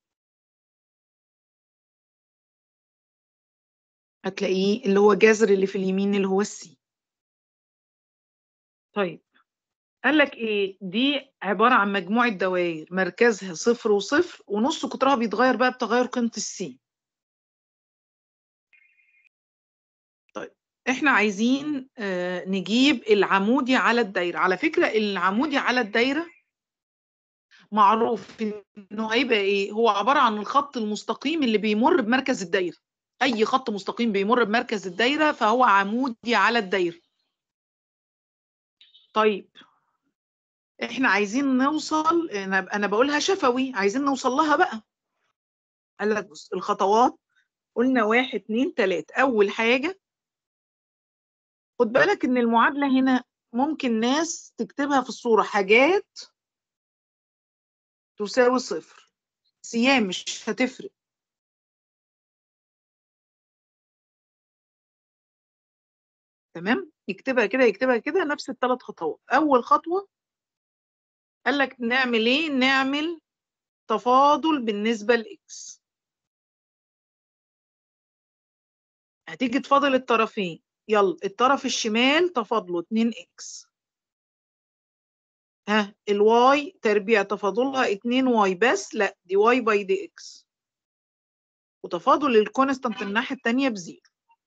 هتلاقيه اللي هو جذر اللي في اليمين اللي هو السي طيب قال لك ايه دي عبارة عن مجموعة دوائر مركزها صفر وصفر ونص قطرها بيتغير بقى بتغير قيمة السي طيب احنا عايزين آه نجيب العمودي على الدايرة على فكرة العمودي على الدايرة معروف انه هيبقى ايه هو عبارة عن الخط المستقيم اللي بيمر بمركز الدايرة اي خط مستقيم بيمر بمركز الدايرة فهو عمودي على الدايرة طيب احنا عايزين نوصل انا انا بقولها شفوي عايزين نوصل لها بقى قال لك بص الخطوات قلنا واحد اتنين تلاتة اول حاجة خد بالك ان المعادلة هنا ممكن ناس تكتبها في الصورة حاجات تساوي صفر سيام مش هتفرق تمام يكتبها كده يكتبها كده نفس الثلاث خطوات اول خطوة قال لك نعمل ايه نعمل تفاضل بالنسبة لاكس هتيجي تفاضل الطرفين يلا الطرف الشمال تفاضله 2 اكس ها الواي تربيع تفاضلها 2 واي بس لا دي واي باي دي اكس وتفاضل الكونستانت الناحية التانية بزيرو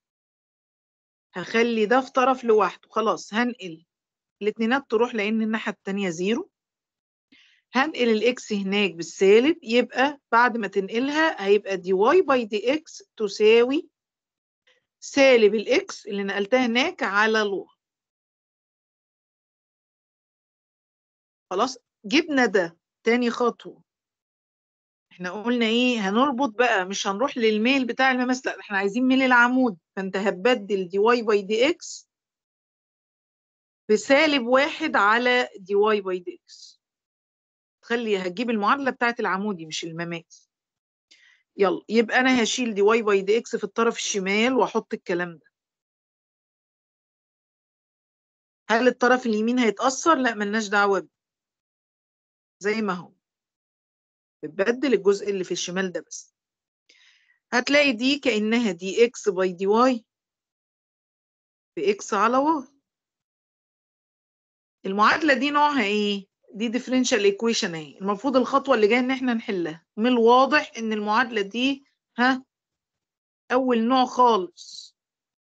هخلي ده في طرف لوحده خلاص هنقل الاتنينات تروح لأن الناحية التانية زيرو هنقل الإكس هناك بالسالب يبقى بعد ما تنقلها هيبقى دي واي باي دي إكس تساوي سالب الإكس اللي نقلتها هناك على لو خلاص جبنا ده تاني خطوة احنا قلنا ايه هنربط بقى مش هنروح للميل بتاع المماس لا احنا عايزين ميل العمود فانت هتبدل دي واي باي دي اكس بسالب واحد على دي واي باي دي اكس تخلي هتجيب المعادلة بتاعت العمودي مش المماس يلا يبقى انا هشيل دي واي باي دي اكس في الطرف الشمال واحط الكلام ده هل الطرف اليمين هيتأثر؟ لا ملناش دعوة بيه زي ما هو بتبدل الجزء اللي في الشمال ده بس هتلاقي دي كأنها دي اكس باي دي واي بإكس على واي المعادلة دي نوعها ايه؟ دي differential equation اهي المفروض الخطوة اللي جاية ان احنا نحلها من الواضح ان المعادلة دي ها اول نوع خالص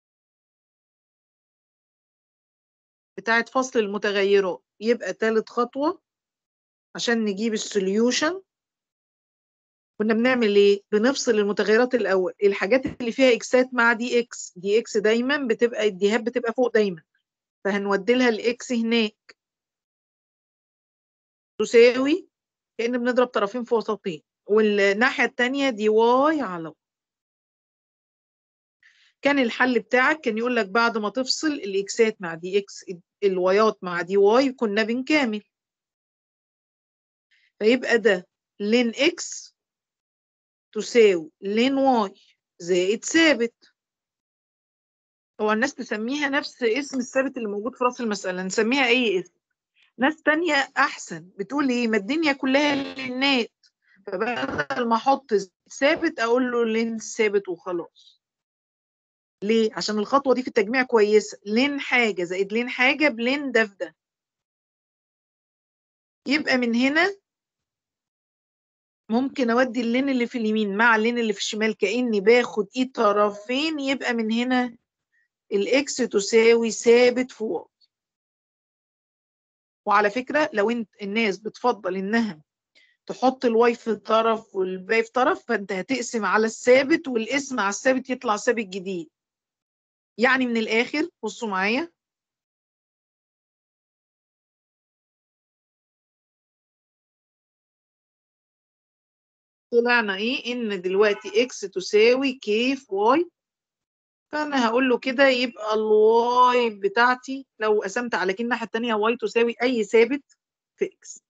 بتاعت فصل المتغيرات يبقى تالت خطوة عشان نجيب السوليوشن كنا بنعمل ايه بنفصل المتغيرات الاول الحاجات اللي فيها اكسات مع دي اكس دي اكس دايما بتبقى الديهات بتبقى فوق دايما فهنودي لها الاكس هناك تساوي كأن بنضرب طرفين في وسطين والناحية التانية دي واي على كان الحل بتاعك كان يقول لك بعد ما تفصل الاكسات مع دي اكس الوايات مع دي واي كنا بنكامل فيبقى ده لين اكس تساوي لين واي زائد ثابت هو الناس تسميها نفس اسم الثابت اللي موجود في راس المسألة نسميها أي اسم ناس تانية أحسن بتقول إيه ما الدنيا كلها لينات فبدل ما أحط ثابت أقول له لين ثابت وخلاص ليه؟ عشان الخطوة دي في التجميع كويسة لين حاجة زائد لين حاجة بلين ده في ده يبقى من هنا ممكن اودي اللين اللي في اليمين مع اللين اللي في الشمال كاني باخد ايه طرفين يبقى من هنا الاكس تساوي ثابت في واي وعلى فكره لو انت الناس بتفضل انها تحط الواي في طرف والباقي في طرف فانت هتقسم على الثابت والاسم على الثابت يطلع ثابت جديد يعني من الاخر بصوا معايا طلعنا ايه ان دلوقتي اكس تساوي كي في واي فانا هقول له كده يبقى الواي بتاعتي لو قسمت على كده الناحيه الثانيه واي تساوي اي ثابت في اكس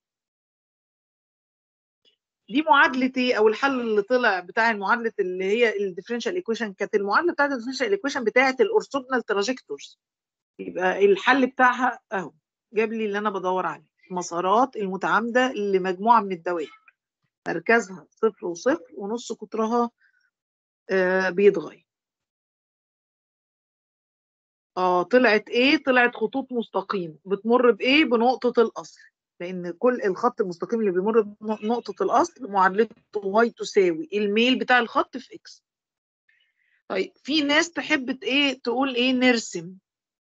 دي معادله ايه او الحل اللي طلع بتاع المعادله اللي هي الديفرنشال ايكويشن كانت المعادله بتاعت الديفرنشال ايكويشن بتاعت الاورثوجونال تراجكتورز يبقى الحل بتاعها اهو جاب لي اللي انا بدور عليه المسارات المتعامده لمجموعه من الدوائر مركزها صفر وصفر ونص قطرها آه بيتغير اه طلعت ايه طلعت خطوط مستقيمه بتمر بايه بنقطه الاصل لان كل الخط المستقيم اللي بيمر بنقطه الاصل معادلته واي تساوي الميل بتاع الخط في اكس طيب في ناس تحب ايه تقول ايه نرسم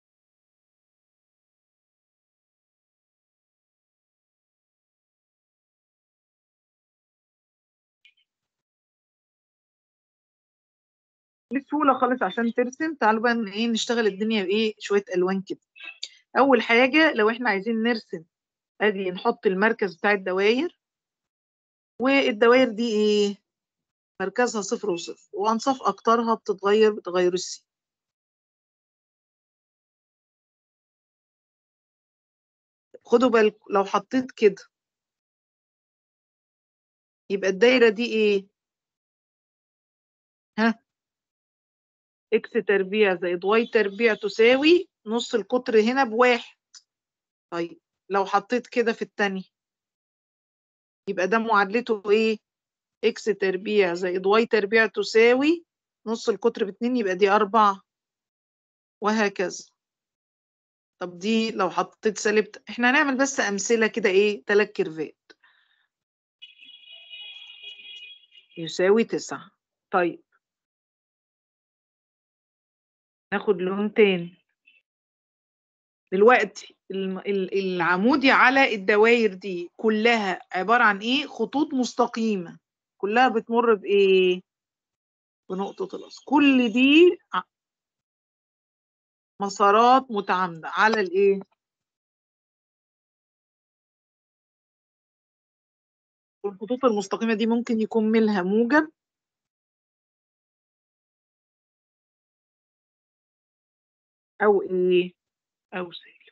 بسهوله خالص عشان ترسم تعالوا بقى ايه نشتغل الدنيا بايه شويه الوان كده اول حاجه لو احنا عايزين نرسم ادي نحط المركز بتاع الدوائر والدوائر دي ايه مركزها صفر وصفر وانصاف اقطارها بتتغير بتغير السين خدوا بالكم لو حطيت كده يبقى الدايره دي ايه ها اكس تربيع زائد واي تربيع تساوي نص القطر هنا بواحد طيب لو حطيت كده في التانية يبقى ده معادلته ايه اكس تربيع زائد واي تربيع تساوي نص القطر باتنين يبقى دي أربعة وهكذا طب دي لو حطيت سالب احنا هنعمل بس أمثلة كده ايه تلات كيرفات يساوي تسعة طيب ناخد لون تاني دلوقتي الم- ال- العمودي على الدوائر دي كلها عبارة عن ايه خطوط مستقيمة كلها بتمر بايه بنقطة الأصل كل دي ع- مسارات متعامدة على الايه والخطوط المستقيمة دي ممكن يكون ميلها موجب أو إيه أو سالب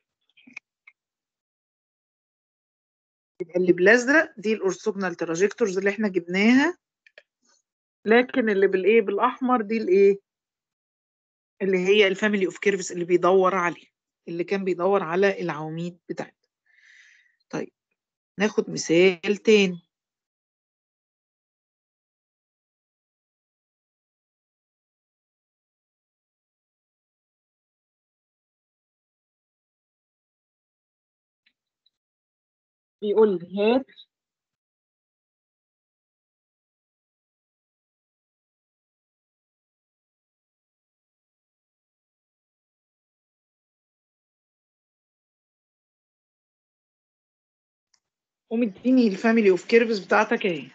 يبقى اللي بالأزرق دي الأورثوجونال تراجكتورز اللي احنا جبناها لكن اللي بالإيه بالأحمر دي الإيه اللي هي الفاميلي اوف كيرفز اللي بيدور عليه اللي كان بيدور على العواميد بتاعتها طيب ناخد مثال تاني بيقول لي هات قوم اديني الفاميلي اوف كيرفز بتاعتك اهي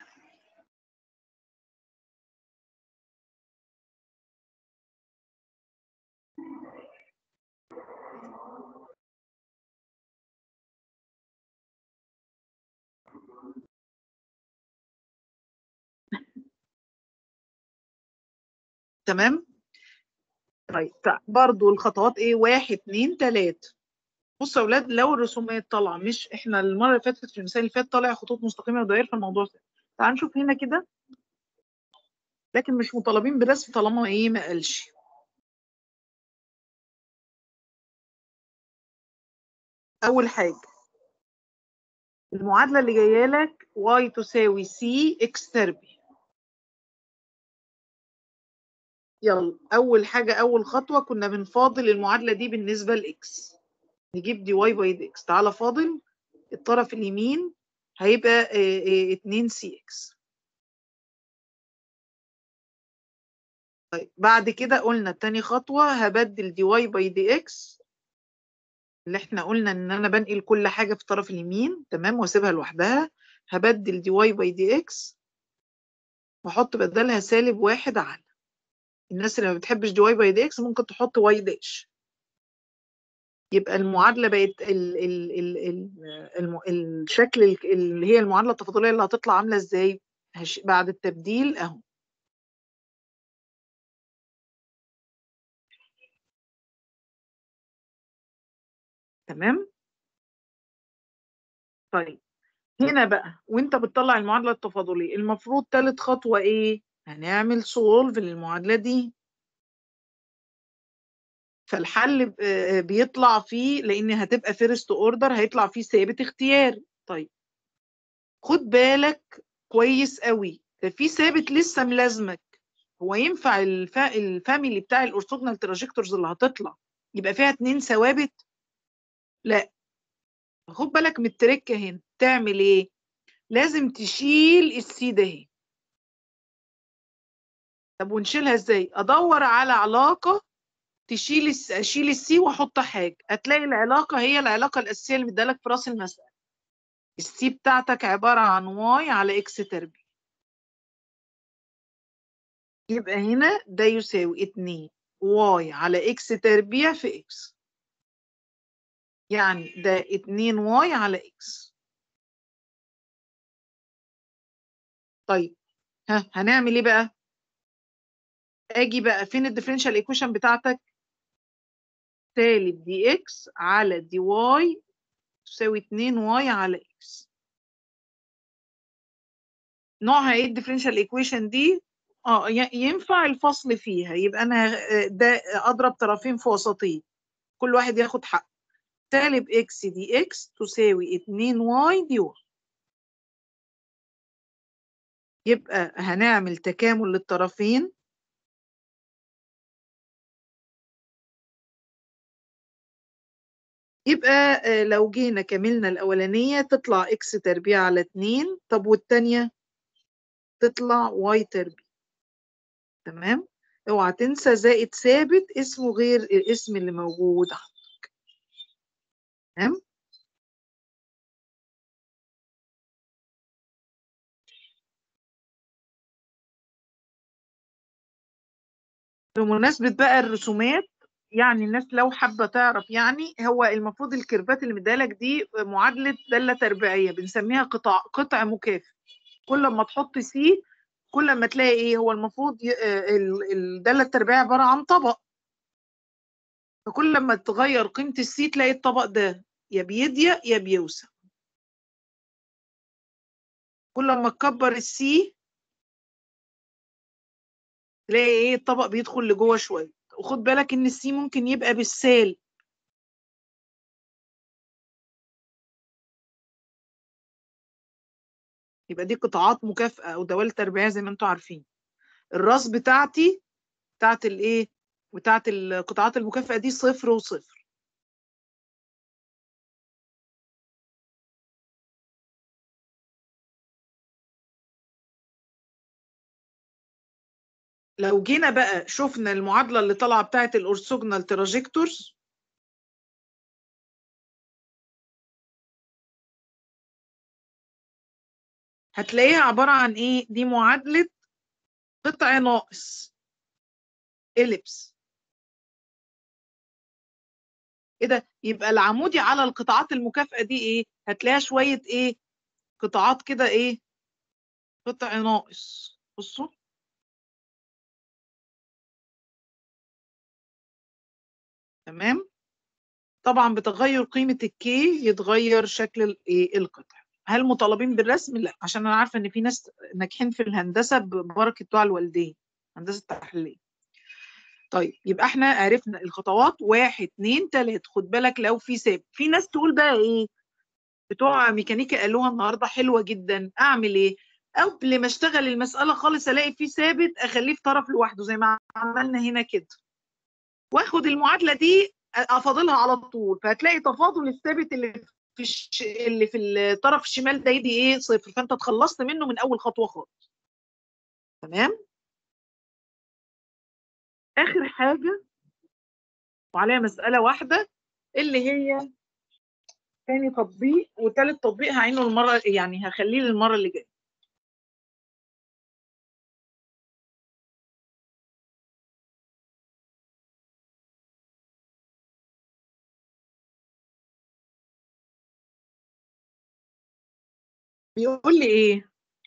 تمام طيب تع- برضو الخطوات ايه واحد اتنين تلاتة بصوا يا اولاد لو الرسومات طالعه مش احنا المره اللي فاتت في المثال اللي فات طالع خطوط مستقيمه ودوائر في الموضوع ده تعال نشوف هنا كده لكن مش مطالبين برسم طالما ايه ما قالش اول حاجه المعادله اللي جايه لك y تساوي c x تربيع يلا اول حاجه اول خطوه كنا بنفاضل المعادله دي بالنسبه لاكس نجيب دي واي باي دي اكس تعالى فاضل الطرف اليمين هيبقى 2 سي اكس طيب بعد كده قلنا تاني خطوه هبدل دي واي باي دي اكس اللي احنا قلنا ان انا بنقل كل حاجه في الطرف اليمين تمام واسيبها لوحدها هبدل دي واي باي دي اكس واحط بدلها سالب واحد على الناس اللي ما بتحبش دي واي باي دي اكس ممكن تحط واي داش يبقى المعادله بقت ال ال ال ال الم الشكل ال- اللي هي المعادله التفاضليه اللي هتطلع عامله ازاي هش- بعد التبديل اهو تمام طيب هنا بقى وانت بتطلع المعادله التفاضليه المفروض ثالث خطوه ايه هنعمل سولف للمعادله دي فالحل ب- آه، بيطلع فيه لان هتبقى فيرست اوردر هيطلع فيه ثابت اختياري طيب خد بالك كويس قوي ده في ثابت لسه ملازمك هو ينفع الفا... الفاميلي بتاع الاورثوجونال تراجكتورز اللي هتطلع يبقى فيها اتنين ثوابت لا خد بالك من التركه هنا تعمل ايه لازم تشيل السي ده اهي طب ونشيلها ازاي ادور على علاقه تشيل الس... اشيل السي واحط حاجه هتلاقي العلاقه هي العلاقه الاساسيه اللي مدالك في راس المساله السي بتاعتك عباره عن واي على اكس تربيع يبقى هنا ده يساوي 2 واي على اكس تربيع في اكس يعني ده 2 واي على اكس طيب ها هنعمل ايه بقى اجي بقى فين الديفرنشال ايكويشن بتاعتك سالب دي اكس على دي واي تساوي 2 واي على اكس نوعها ايه الديفرنشال ايكويشن دي اه ي- ينفع الفصل فيها يبقى انا آه، ده اضرب طرفين في وسطين كل واحد ياخد حق سالب اكس دي اكس تساوي 2 واي دي واي يبقى هنعمل تكامل للطرفين يبقى آه، لو جينا كملنا الأولانية تطلع إكس تربيع على اتنين طب والتانية تطلع واي تربيع تمام اوعى تنسى زائد ثابت اسمه غير الاسم اللي موجود عندك تمام بمناسبة بقى الرسومات يعني الناس لو حابة تعرف يعني هو المفروض الكيرفات اللي مديها لك دي معادلة دالة تربيعية بنسميها قطع قطع مكافئ كل ما تحط سي كل ما تلاقي ايه هو المفروض ي- آه، ال- الدالة التربيعية عبارة عن طبق فكل ما تغير قيمة السي تلاقي الطبق ده يا بيضيق يا بيوسع كل ما تكبر السي تلاقي ايه الطبق بيدخل لجوه شوية وخد بالك ان السي ممكن يبقى بالسال يبقى دي قطاعات مكافئة او دوال تربيعية زي ما انتم عارفين الراس بتاعتي بتاعت الايه بتاعت القطاعات المكافئة دي صفر وصفر لو جينا بقى شفنا المعادلة اللي طالعة بتاعت الأورثوجونال تراجيكتورز هتلاقيها عبارة عن إيه؟ دي معادلة قطع ناقص إليبس إيه ده؟ يبقى العمودي على القطاعات المكافئة دي إيه؟ هتلاقيها شوية إيه؟ قطاعات كده إيه؟ قطع ناقص بصوا تمام؟ طبعا بتغير قيمة الكي يتغير شكل الايه القطع هل مطالبين بالرسم؟ لا عشان انا عارفة ان في ناس ناجحين في الهندسة ببركة دعاء الوالدين هندسة التحليل طيب يبقى احنا عرفنا الخطوات واحد اتنين تلاتة خد بالك لو في ثابت في ناس تقول بقى ايه بتوع ميكانيكا قالوها النهارده حلوة جدا اعمل ايه قبل ما اشتغل المسألة خالص الاقي في ثابت اخليه في طرف لوحده زي ما عملنا هنا كده واخد المعادلة دي افاضلها على طول فهتلاقي تفاضل الثابت اللي في الش... اللي في الطرف الشمال ده يدي ايه صفر فانت اتخلصت منه من اول خطوه خالص تمام اخر حاجه وعليها مساله واحده اللي هي تاني تطبيق وتالت تطبيق هعينه المره يعني هخليه للمره اللي جايه بيقول لي ايه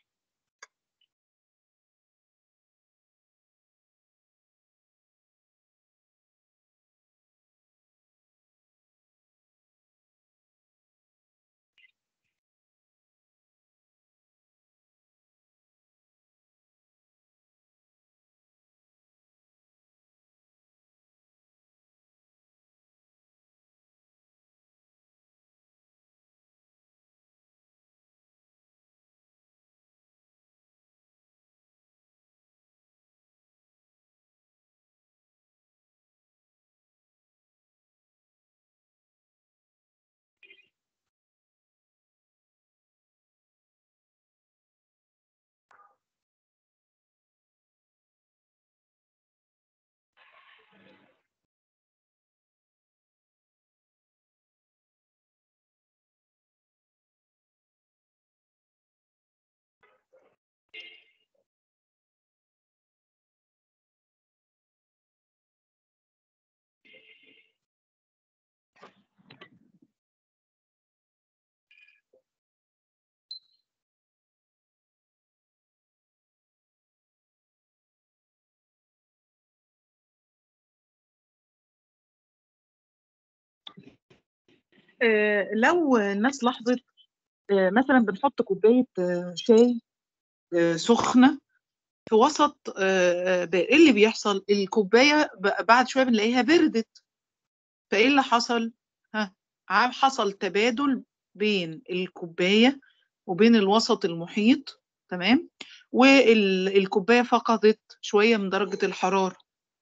آه لو الناس لاحظت آه مثلا بنحط كوبايه آه شاي آه سخنه في وسط آه آه، ايه اللي بيحصل الكوبايه ب- بعد شويه بنلاقيها بردت فايه اللي حصل ها عم حصل تبادل بين الكوبايه وبين الوسط المحيط تمام والكوبايه فقدت شويه من درجه الحراره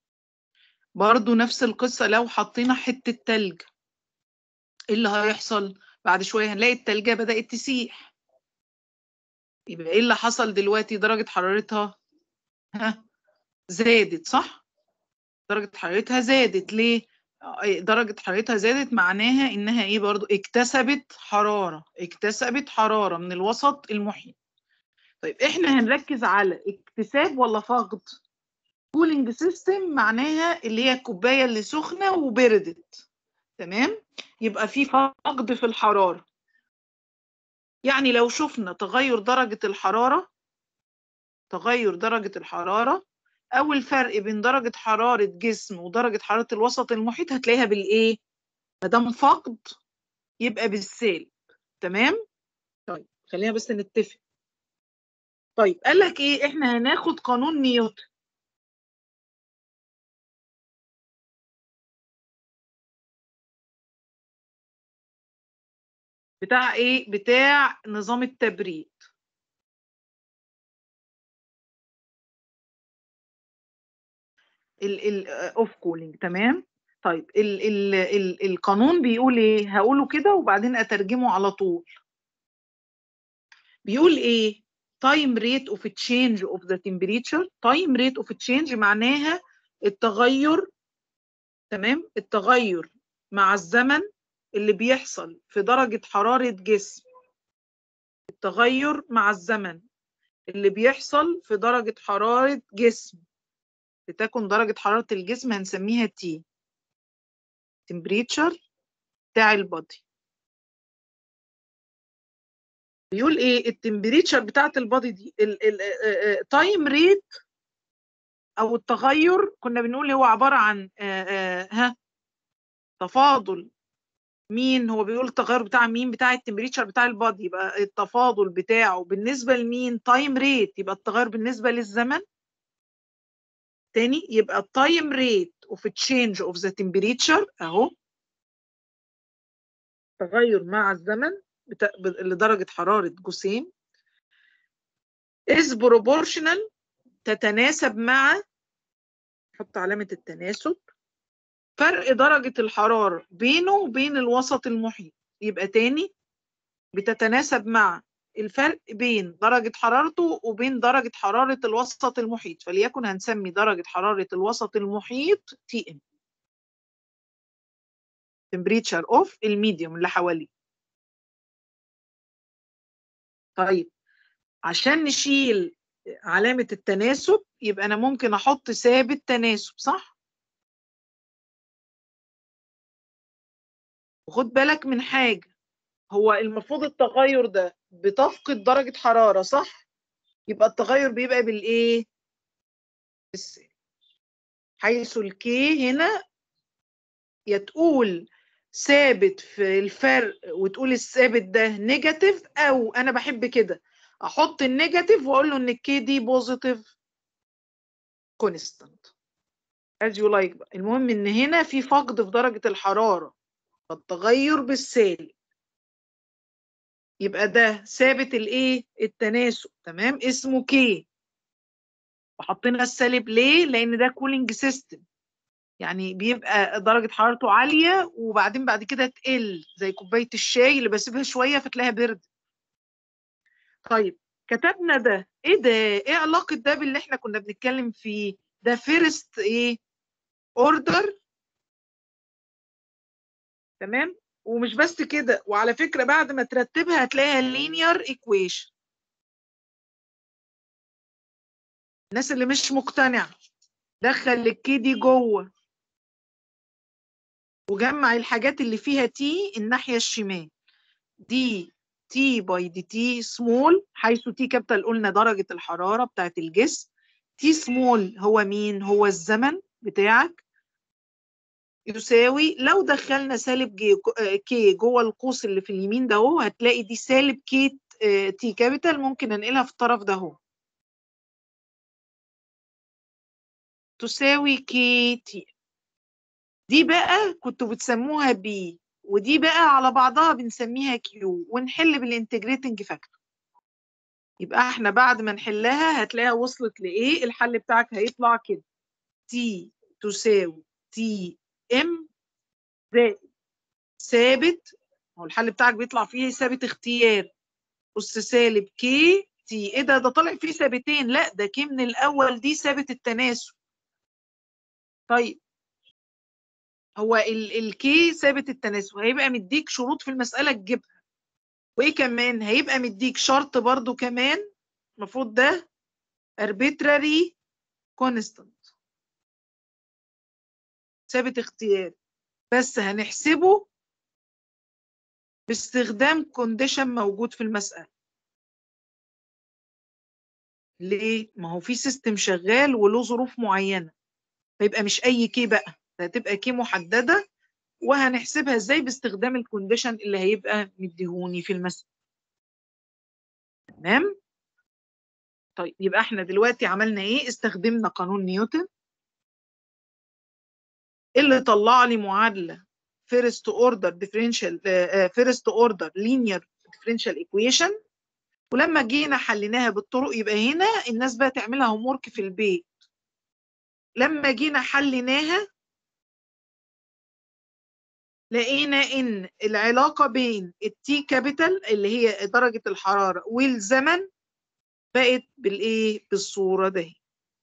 برضو نفس القصه لو حطينا حته تلج ايه اللي هيحصل بعد شويه هنلاقي التلجه بدات تسيح يبقى ايه اللي حصل دلوقتي درجه حرارتها ها زادت صح درجة حرارتها زادت ليه؟ درجة حرارتها زادت معناها إنها إيه برضو اكتسبت حرارة اكتسبت حرارة من الوسط المحيط طيب إحنا هنركز على اكتساب ولا فقد؟ كولينج سيستم معناها اللي هي الكوباية اللي سخنة وبردت تمام؟ يبقى في فقد في الحرارة يعني لو شفنا تغير درجة الحرارة تغير درجة الحرارة أو الفرق بين درجة حرارة جسم ودرجة حرارة الوسط المحيط هتلاقيها بالإيه؟ ما دام فقد يبقى بالسالب تمام؟ طيب خلينا بس نتفق طيب قال لك إيه؟ إحنا هناخد قانون نيوتن بتاع إيه؟ بتاع نظام التبريد الاوف كولينج تمام طيب ال ال ال القانون بيقول ايه هقوله كده وبعدين اترجمه على طول بيقول ايه time rate of change of the temperature time rate of change معناها التغير تمام التغير مع الزمن اللي بيحصل في درجة حرارة جسم التغير مع الزمن اللي بيحصل في درجة حرارة جسم لتكن درجة حرارة الجسم هنسميها T temperature بتاع البادي بيقول ايه التمبريتشر بتاعت البادي دي التايم ريت او التغير كنا بنقول هو عبارة عن آآ آآ ها تفاضل مين هو بيقول التغير بتاع مين بتاع التمبريتشر بتاع البادي يبقى التفاضل بتاعه بالنسبة لمين تايم ريت يبقى التغير بالنسبة للزمن تاني يبقى التايم ريت اوف تشينج اوف ذا temperature اهو تغير مع الزمن بتا... لدرجة حرارة جسيم is proportional تتناسب مع حط علامة التناسب فرق درجة الحرارة بينه وبين الوسط المحيط يبقى تاني بتتناسب مع الفرق بين درجة حرارته وبين درجة حرارة الوسط المحيط فليكن هنسمي درجة حرارة الوسط المحيط تي ام temperature of الميديوم اللي حواليه طيب عشان نشيل علامة التناسب يبقى أنا ممكن أحط ثابت تناسب صح؟ وخد بالك من حاجة هو المفروض التغير ده بتفقد درجة حرارة صح؟ يبقى التغير بيبقى بالإيه؟ بالسالب حيث الكي هنا يا تقول ثابت في الفرق وتقول الثابت ده نيجاتيف أو أنا بحب كده أحط النيجاتيف وأقول له إن الكي دي بوزيتيف كونستانت as you like بقى المهم إن هنا في فقد في درجة الحرارة فالتغير بالسالب يبقى ده ثابت الايه التناسب تمام اسمه كي وحطينا السالب ليه لان ده كولينج سيستم يعني بيبقى درجه حرارته عاليه وبعدين بعد كده تقل زي كوبايه الشاي اللي بسيبها شويه فتلاقيها برد طيب كتبنا ده ايه ده ايه علاقه ده باللي احنا كنا بنتكلم فيه ده فيرست ايه اوردر تمام ومش بس كده وعلى فكرة بعد ما ترتبها هتلاقيها linear equation الناس اللي مش مقتنعة دخل الكي دي جوه وجمع الحاجات اللي فيها تي الناحية الشمال دي تي باي دي تي سمول حيث تي كابيتال قلنا درجة الحرارة بتاعت الجسم تي سمول هو مين هو الزمن بتاعك يساوي لو دخلنا سالب جي كي جوه القوس اللي في اليمين ده اهو هتلاقي دي سالب كي تي كابيتال ممكن انقلها في الطرف ده اهو تساوي كي تي دي بقى كنتوا بتسموها بي ودي بقى على بعضها بنسميها كيو ونحل بالانتجريتنج فاكتور يبقى احنا بعد ما نحلها هتلاقيها وصلت لايه الحل بتاعك هيطلع كده تي تساوي تي ام زائد ثابت هو الحل بتاعك بيطلع فيه ثابت اختيار أس سالب كي تي ايه ده ده طالع فيه ثابتين لا ده كي من الأول دي ثابت التناسب طيب هو الكي ثابت التناسب هيبقى مديك شروط في المسألة تجيبها وايه كمان هيبقى مديك شرط برضو كمان المفروض ده arbitrary constant ثابت اختياري بس هنحسبه باستخدام كونديشن موجود في المسألة ليه؟ ما هو في سيستم شغال وله ظروف معينة فيبقى مش أي كي بقى ده هتبقى كي محددة وهنحسبها ازاي باستخدام الكونديشن اللي هيبقى مديهوني في المسألة تمام؟ طيب يبقى احنا دلوقتي عملنا ايه؟ استخدمنا قانون نيوتن اللي طلع لي معادلة first order differential uh, first order linear differential equation ولما جينا حليناها بالطرق يبقى هنا الناس بقى تعملها هوم ورك في البيت لما جينا حليناها لقينا ان العلاقة بين التي كابيتال اللي هي درجة الحرارة والزمن بقت بالايه بالصورة دي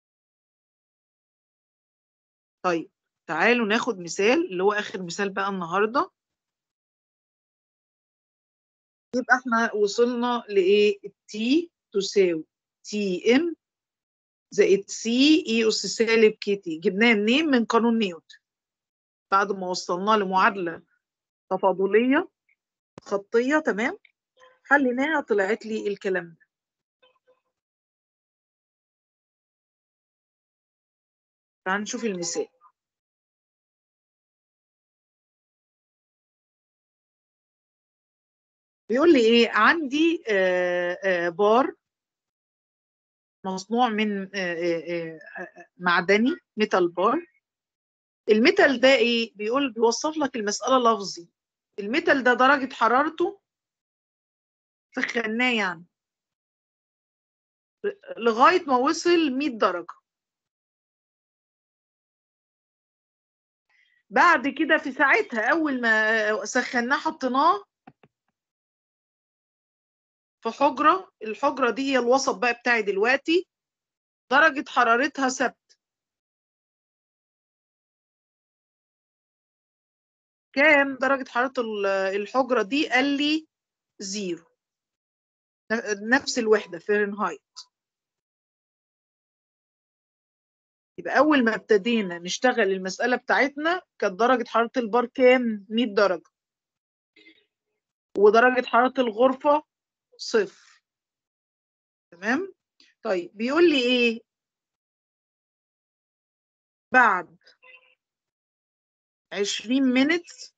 طيب تعالوا ناخد مثال اللي هو اخر مثال بقى النهارده يبقى احنا وصلنا لايه التي تساوي تي ام زائد سي اي اس سالب كي تي جبناها منين من قانون نيوتن بعد ما وصلنا لمعادله تفاضليه خطيه تمام حليناها طلعت لي الكلام ده تعال نشوف المثال بيقول لي ايه عندي آآ آآ بار مصنوع من آآ معدني ميتال بار الميتال ده ايه بيقول بيوصف لك المسألة لفظي الميتال ده درجة حرارته سخناه يعني لغاية ما وصل 100 درجة بعد كده في ساعتها أول ما سخناه حطيناه في حجرة الحجرة دي هي الوسط بقى بتاعي دلوقتي درجة حرارتها ثابتة كام درجة حرارة الحجرة دي قال لي زيرو نفس الوحدة فahrenheit يبقى أول ما ابتدينا نشتغل المسألة بتاعتنا كانت درجة حرارة البار كام 100 درجة ودرجة حرارة الغرفة صفر تمام طيب بيقول لي ايه بعد 20 minutes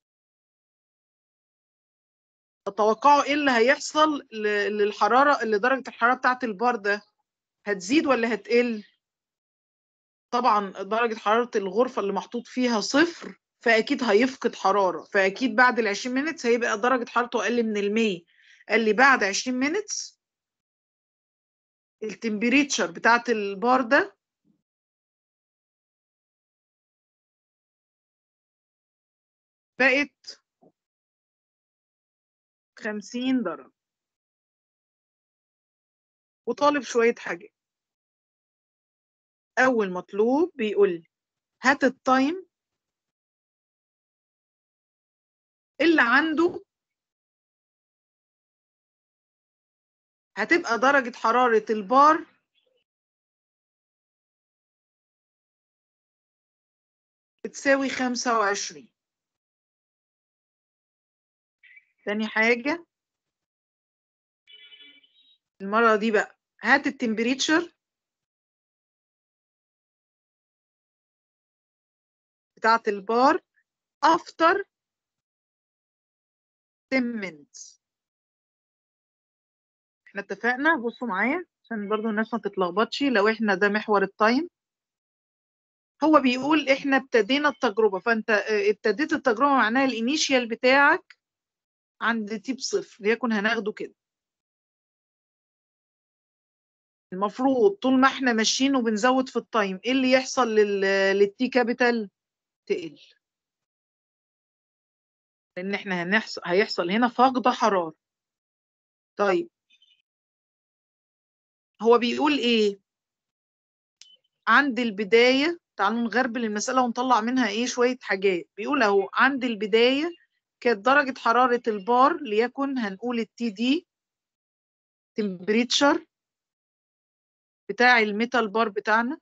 تتوقعوا ايه اللي هيحصل للحراره اللي درجه الحراره بتاعه البار ده هتزيد ولا هتقل طبعا درجه حراره الغرفه اللي محطوط فيها صفر فاكيد هيفقد حراره فاكيد بعد ال 20 minutes هيبقى درجه حرارته اقل من ال 100 قال لي بعد 20 minutes التمبريتشر بتاعت البار ده بقت 50 درجة وطالب شوية حاجات أول مطلوب بيقول لي هات التايم اللي عنده هتبقى درجة حرارة البار بتساوي خمسة وعشرين تاني حاجة المرة دي بقى هات التمبريتشر بتاعت البار after 10 minutes احنا اتفقنا بصوا معايا عشان برضو الناس ما تتلخبطش لو احنا ده محور التايم هو بيقول احنا ابتدينا التجربة فانت ابتديت التجربة معناها الانيشيال بتاعك عند تي بصفر ليكن هناخده كده المفروض طول ما احنا ماشيين وبنزود في التايم ايه اللي يحصل للتي كابيتال تقل لان احنا هنحصل هيحصل هنا فقد حرارة طيب هو بيقول ايه عند البداية تعالوا نغربل المسألة ونطلع منها ايه شوية حاجات بيقول اهو عند البداية كانت درجة حرارة البار ليكن هنقول التي دي تمبريتشر بتاع الميتال بار بتاعنا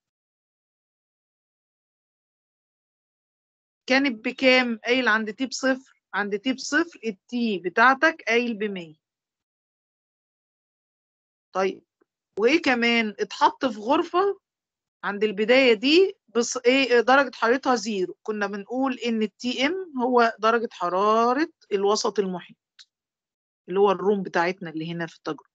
كانت بكام قايل عند تي بصفر عند تي بصفر التي بتاعتك قايل بمية طيب وايه كمان اتحط في غرفة عند البداية دي بس ايه درجة حرارتها زيرو كنا بنقول ان التي ام هو درجة حرارة الوسط المحيط اللي هو الروم بتاعتنا اللي هنا في التجربة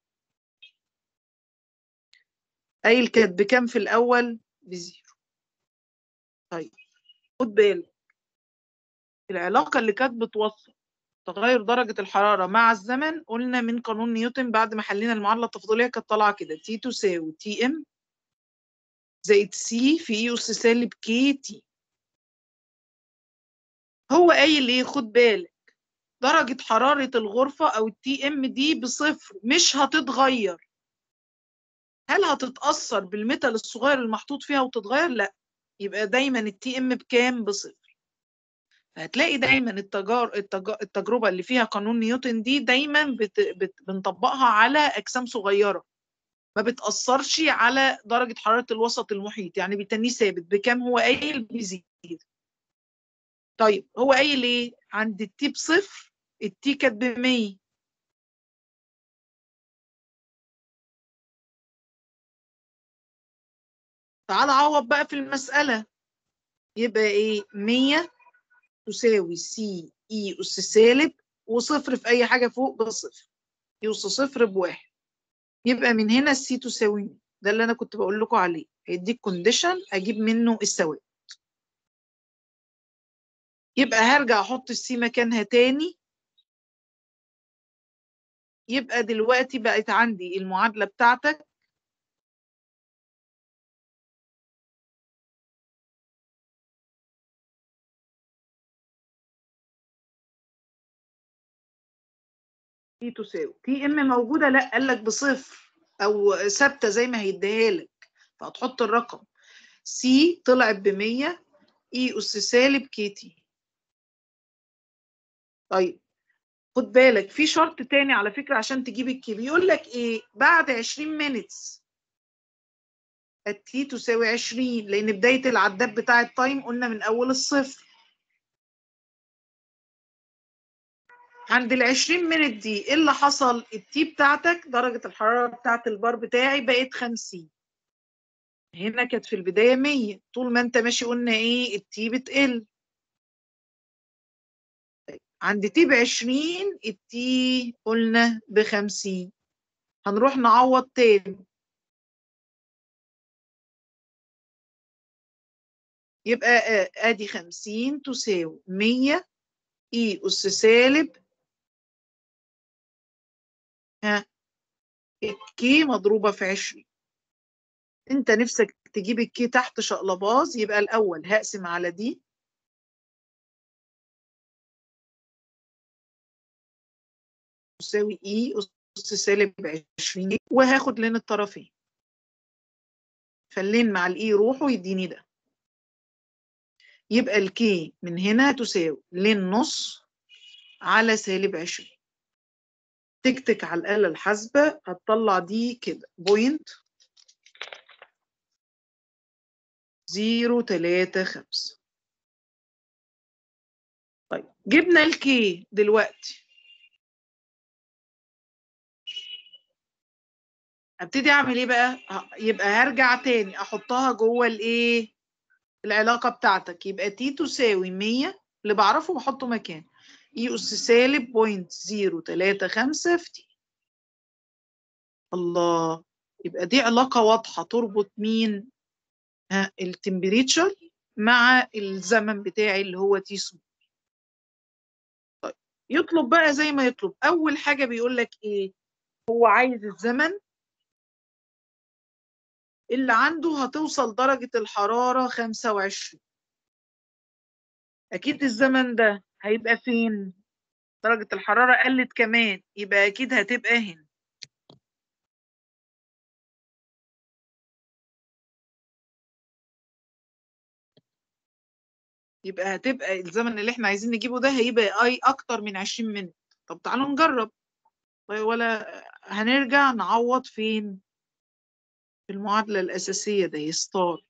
قايل كانت بكام في الأول بزيرو طيب خد بالك العلاقة اللي كانت بتوصل تغير درجة الحرارة مع الزمن قلنا من قانون نيوتن بعد ما حلينا المعادلة التفاضلية كانت طالعة كده تي تساوي تي ام زائد سي في اي اس سالب كي تي هو قايل ايه خد بالك درجة حرارة الغرفة او التي ام دي بصفر مش هتتغير هل هتتأثر بالميتال الصغير المحطوط فيها وتتغير؟ لا يبقى دايما التي ام بكام؟ بصفر فهتلاقي دايما التجار التج... التجربة اللي فيها قانون نيوتن دي دايما بت... بت... بنطبقها على أجسام صغيرة ما بتأثرش على درجة حرارة الوسط المحيط يعني بتنيه ثابت بكام هو قايل بيزيد طيب هو قايل ايه عند التي بصفر التي كانت ب 100 تعال عوض بقى في المسألة يبقى ايه 100 تساوي سي اي اس سالب وصفر في اي حاجة فوق بصفر يوصل صفر بواحد يبقى من هنا السي تساوي 100 ده اللي انا كنت بقول لكم عليه هيديك كونديشن اجيب منه السواد يبقى هرجع احط السي مكانها تاني يبقى دلوقتي بقت عندي المعادلة بتاعتك تي تساوي تي ام موجودة لا قال لك بصفر او ثابتة زي ما هيديها لك فهتحط الرقم سي طلعت ب 100 اي اس سالب كي تي طيب خد بالك في شرط تاني على فكرة عشان تجيب الكي بيقول لك ايه بعد 20 مينتس التي تساوي 20 لان بداية العداد بتاع التايم قلنا من اول الصفر عند ال 20 مينت دي ايه اللي حصل التي بتاعتك درجة الحرارة بتاعت البار بتاعي بقت 50 هنا كانت في البداية 100 طول ما انت ماشي قلنا ايه التي بتقل عند تي ب 20 التي قلنا ب 50 هنروح نعوض تاني يبقى ادي 50 تساوي 100 اي اس سالب ها الكي مضروبة في 20 انت نفسك تجيب الكي تحت شقلباز يبقى الاول هقسم على دي تساوي اي اس سالب 20 وهاخد لين الطرفين فاللين مع الاي يروحوا يديني ده يبقى الكي من هنا تساوي لين نص على سالب 20 تكتك على الآلة الحاسبة هتطلع دي كده بوينت زيرو تلاتة خمسة طيب جبنا الكي دلوقتي ابتدي اعمل ايه بقى يبقى هرجع تاني احطها جوه الايه العلاقه بتاعتك يبقى تي تساوي 100 اللي بعرفه بحطه مكان اي اس سالب بوينت زيرو تلاتة خمسة في تي الله يبقى دي علاقة واضحة تربط مين ها التمبريتشر مع الزمن بتاعي اللي هو تي سمول طيب يطلب بقى زي ما يطلب أول حاجة بيقول لك إيه هو عايز الزمن اللي عنده هتوصل درجة الحرارة 25 أكيد الزمن ده هيبقى فين؟ درجة الحرارة قلت كمان يبقى أكيد هتبقى هنا يبقى هتبقى الزمن اللي احنا عايزين نجيبه ده هيبقى اي اكتر من 20 منت طب تعالوا نجرب طيب ولا هنرجع نعوض فين في المعادلة الأساسية ده ستار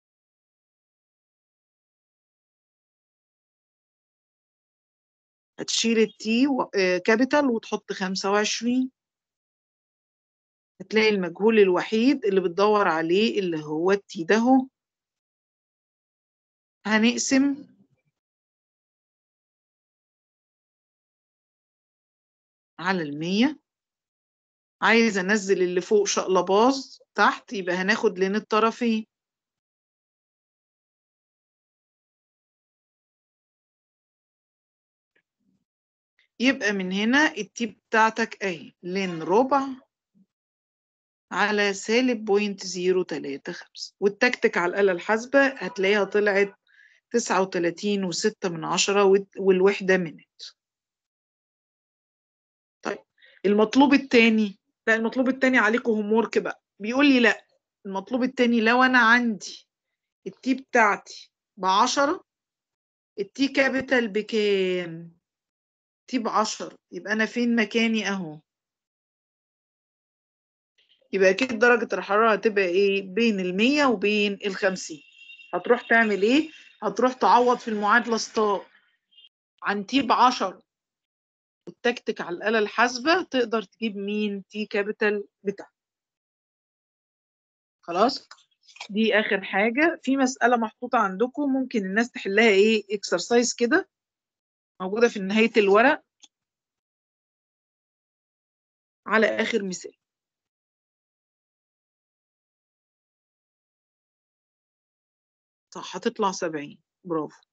هتشيل التي كابيتال وتحط 25 هتلاقي المجهول الوحيد اللي بتدور عليه اللي هو التي ده هو هنقسم على المية عايز انزل اللي فوق شقلباظ تحت يبقى هناخد لين الطرفين يبقى من هنا التي بتاعتك اهي لين ربع على سالب بوينت زيرو تلاتة خمسة والتكتك على الآلة الحاسبة هتلاقيها طلعت تسعة وتلاتين وستة من عشرة والوحدة منت طيب المطلوب التاني لا المطلوب التاني عليكم هوم ورك بقى بيقول لي لا المطلوب التاني لو انا عندي التي بتاعتي بعشرة التي كابيتال بكام تي بعشرة يبقى انا فين مكاني اهو يبقى اكيد درجة الحرارة هتبقى ايه بين المية وبين الخمسين هتروح تعمل ايه هتروح تعوض في المعادلة ستار عن تي بعشرة والتكتك على الآلة الحاسبة تقدر تجيب مين تي كابيتال بتاعك خلاص دي آخر حاجة في مسألة محطوطة عندكم ممكن الناس تحلها إيه إكسرسايز كده موجودة في نهاية الورق على آخر مثال صح هتطلع سبعين برافو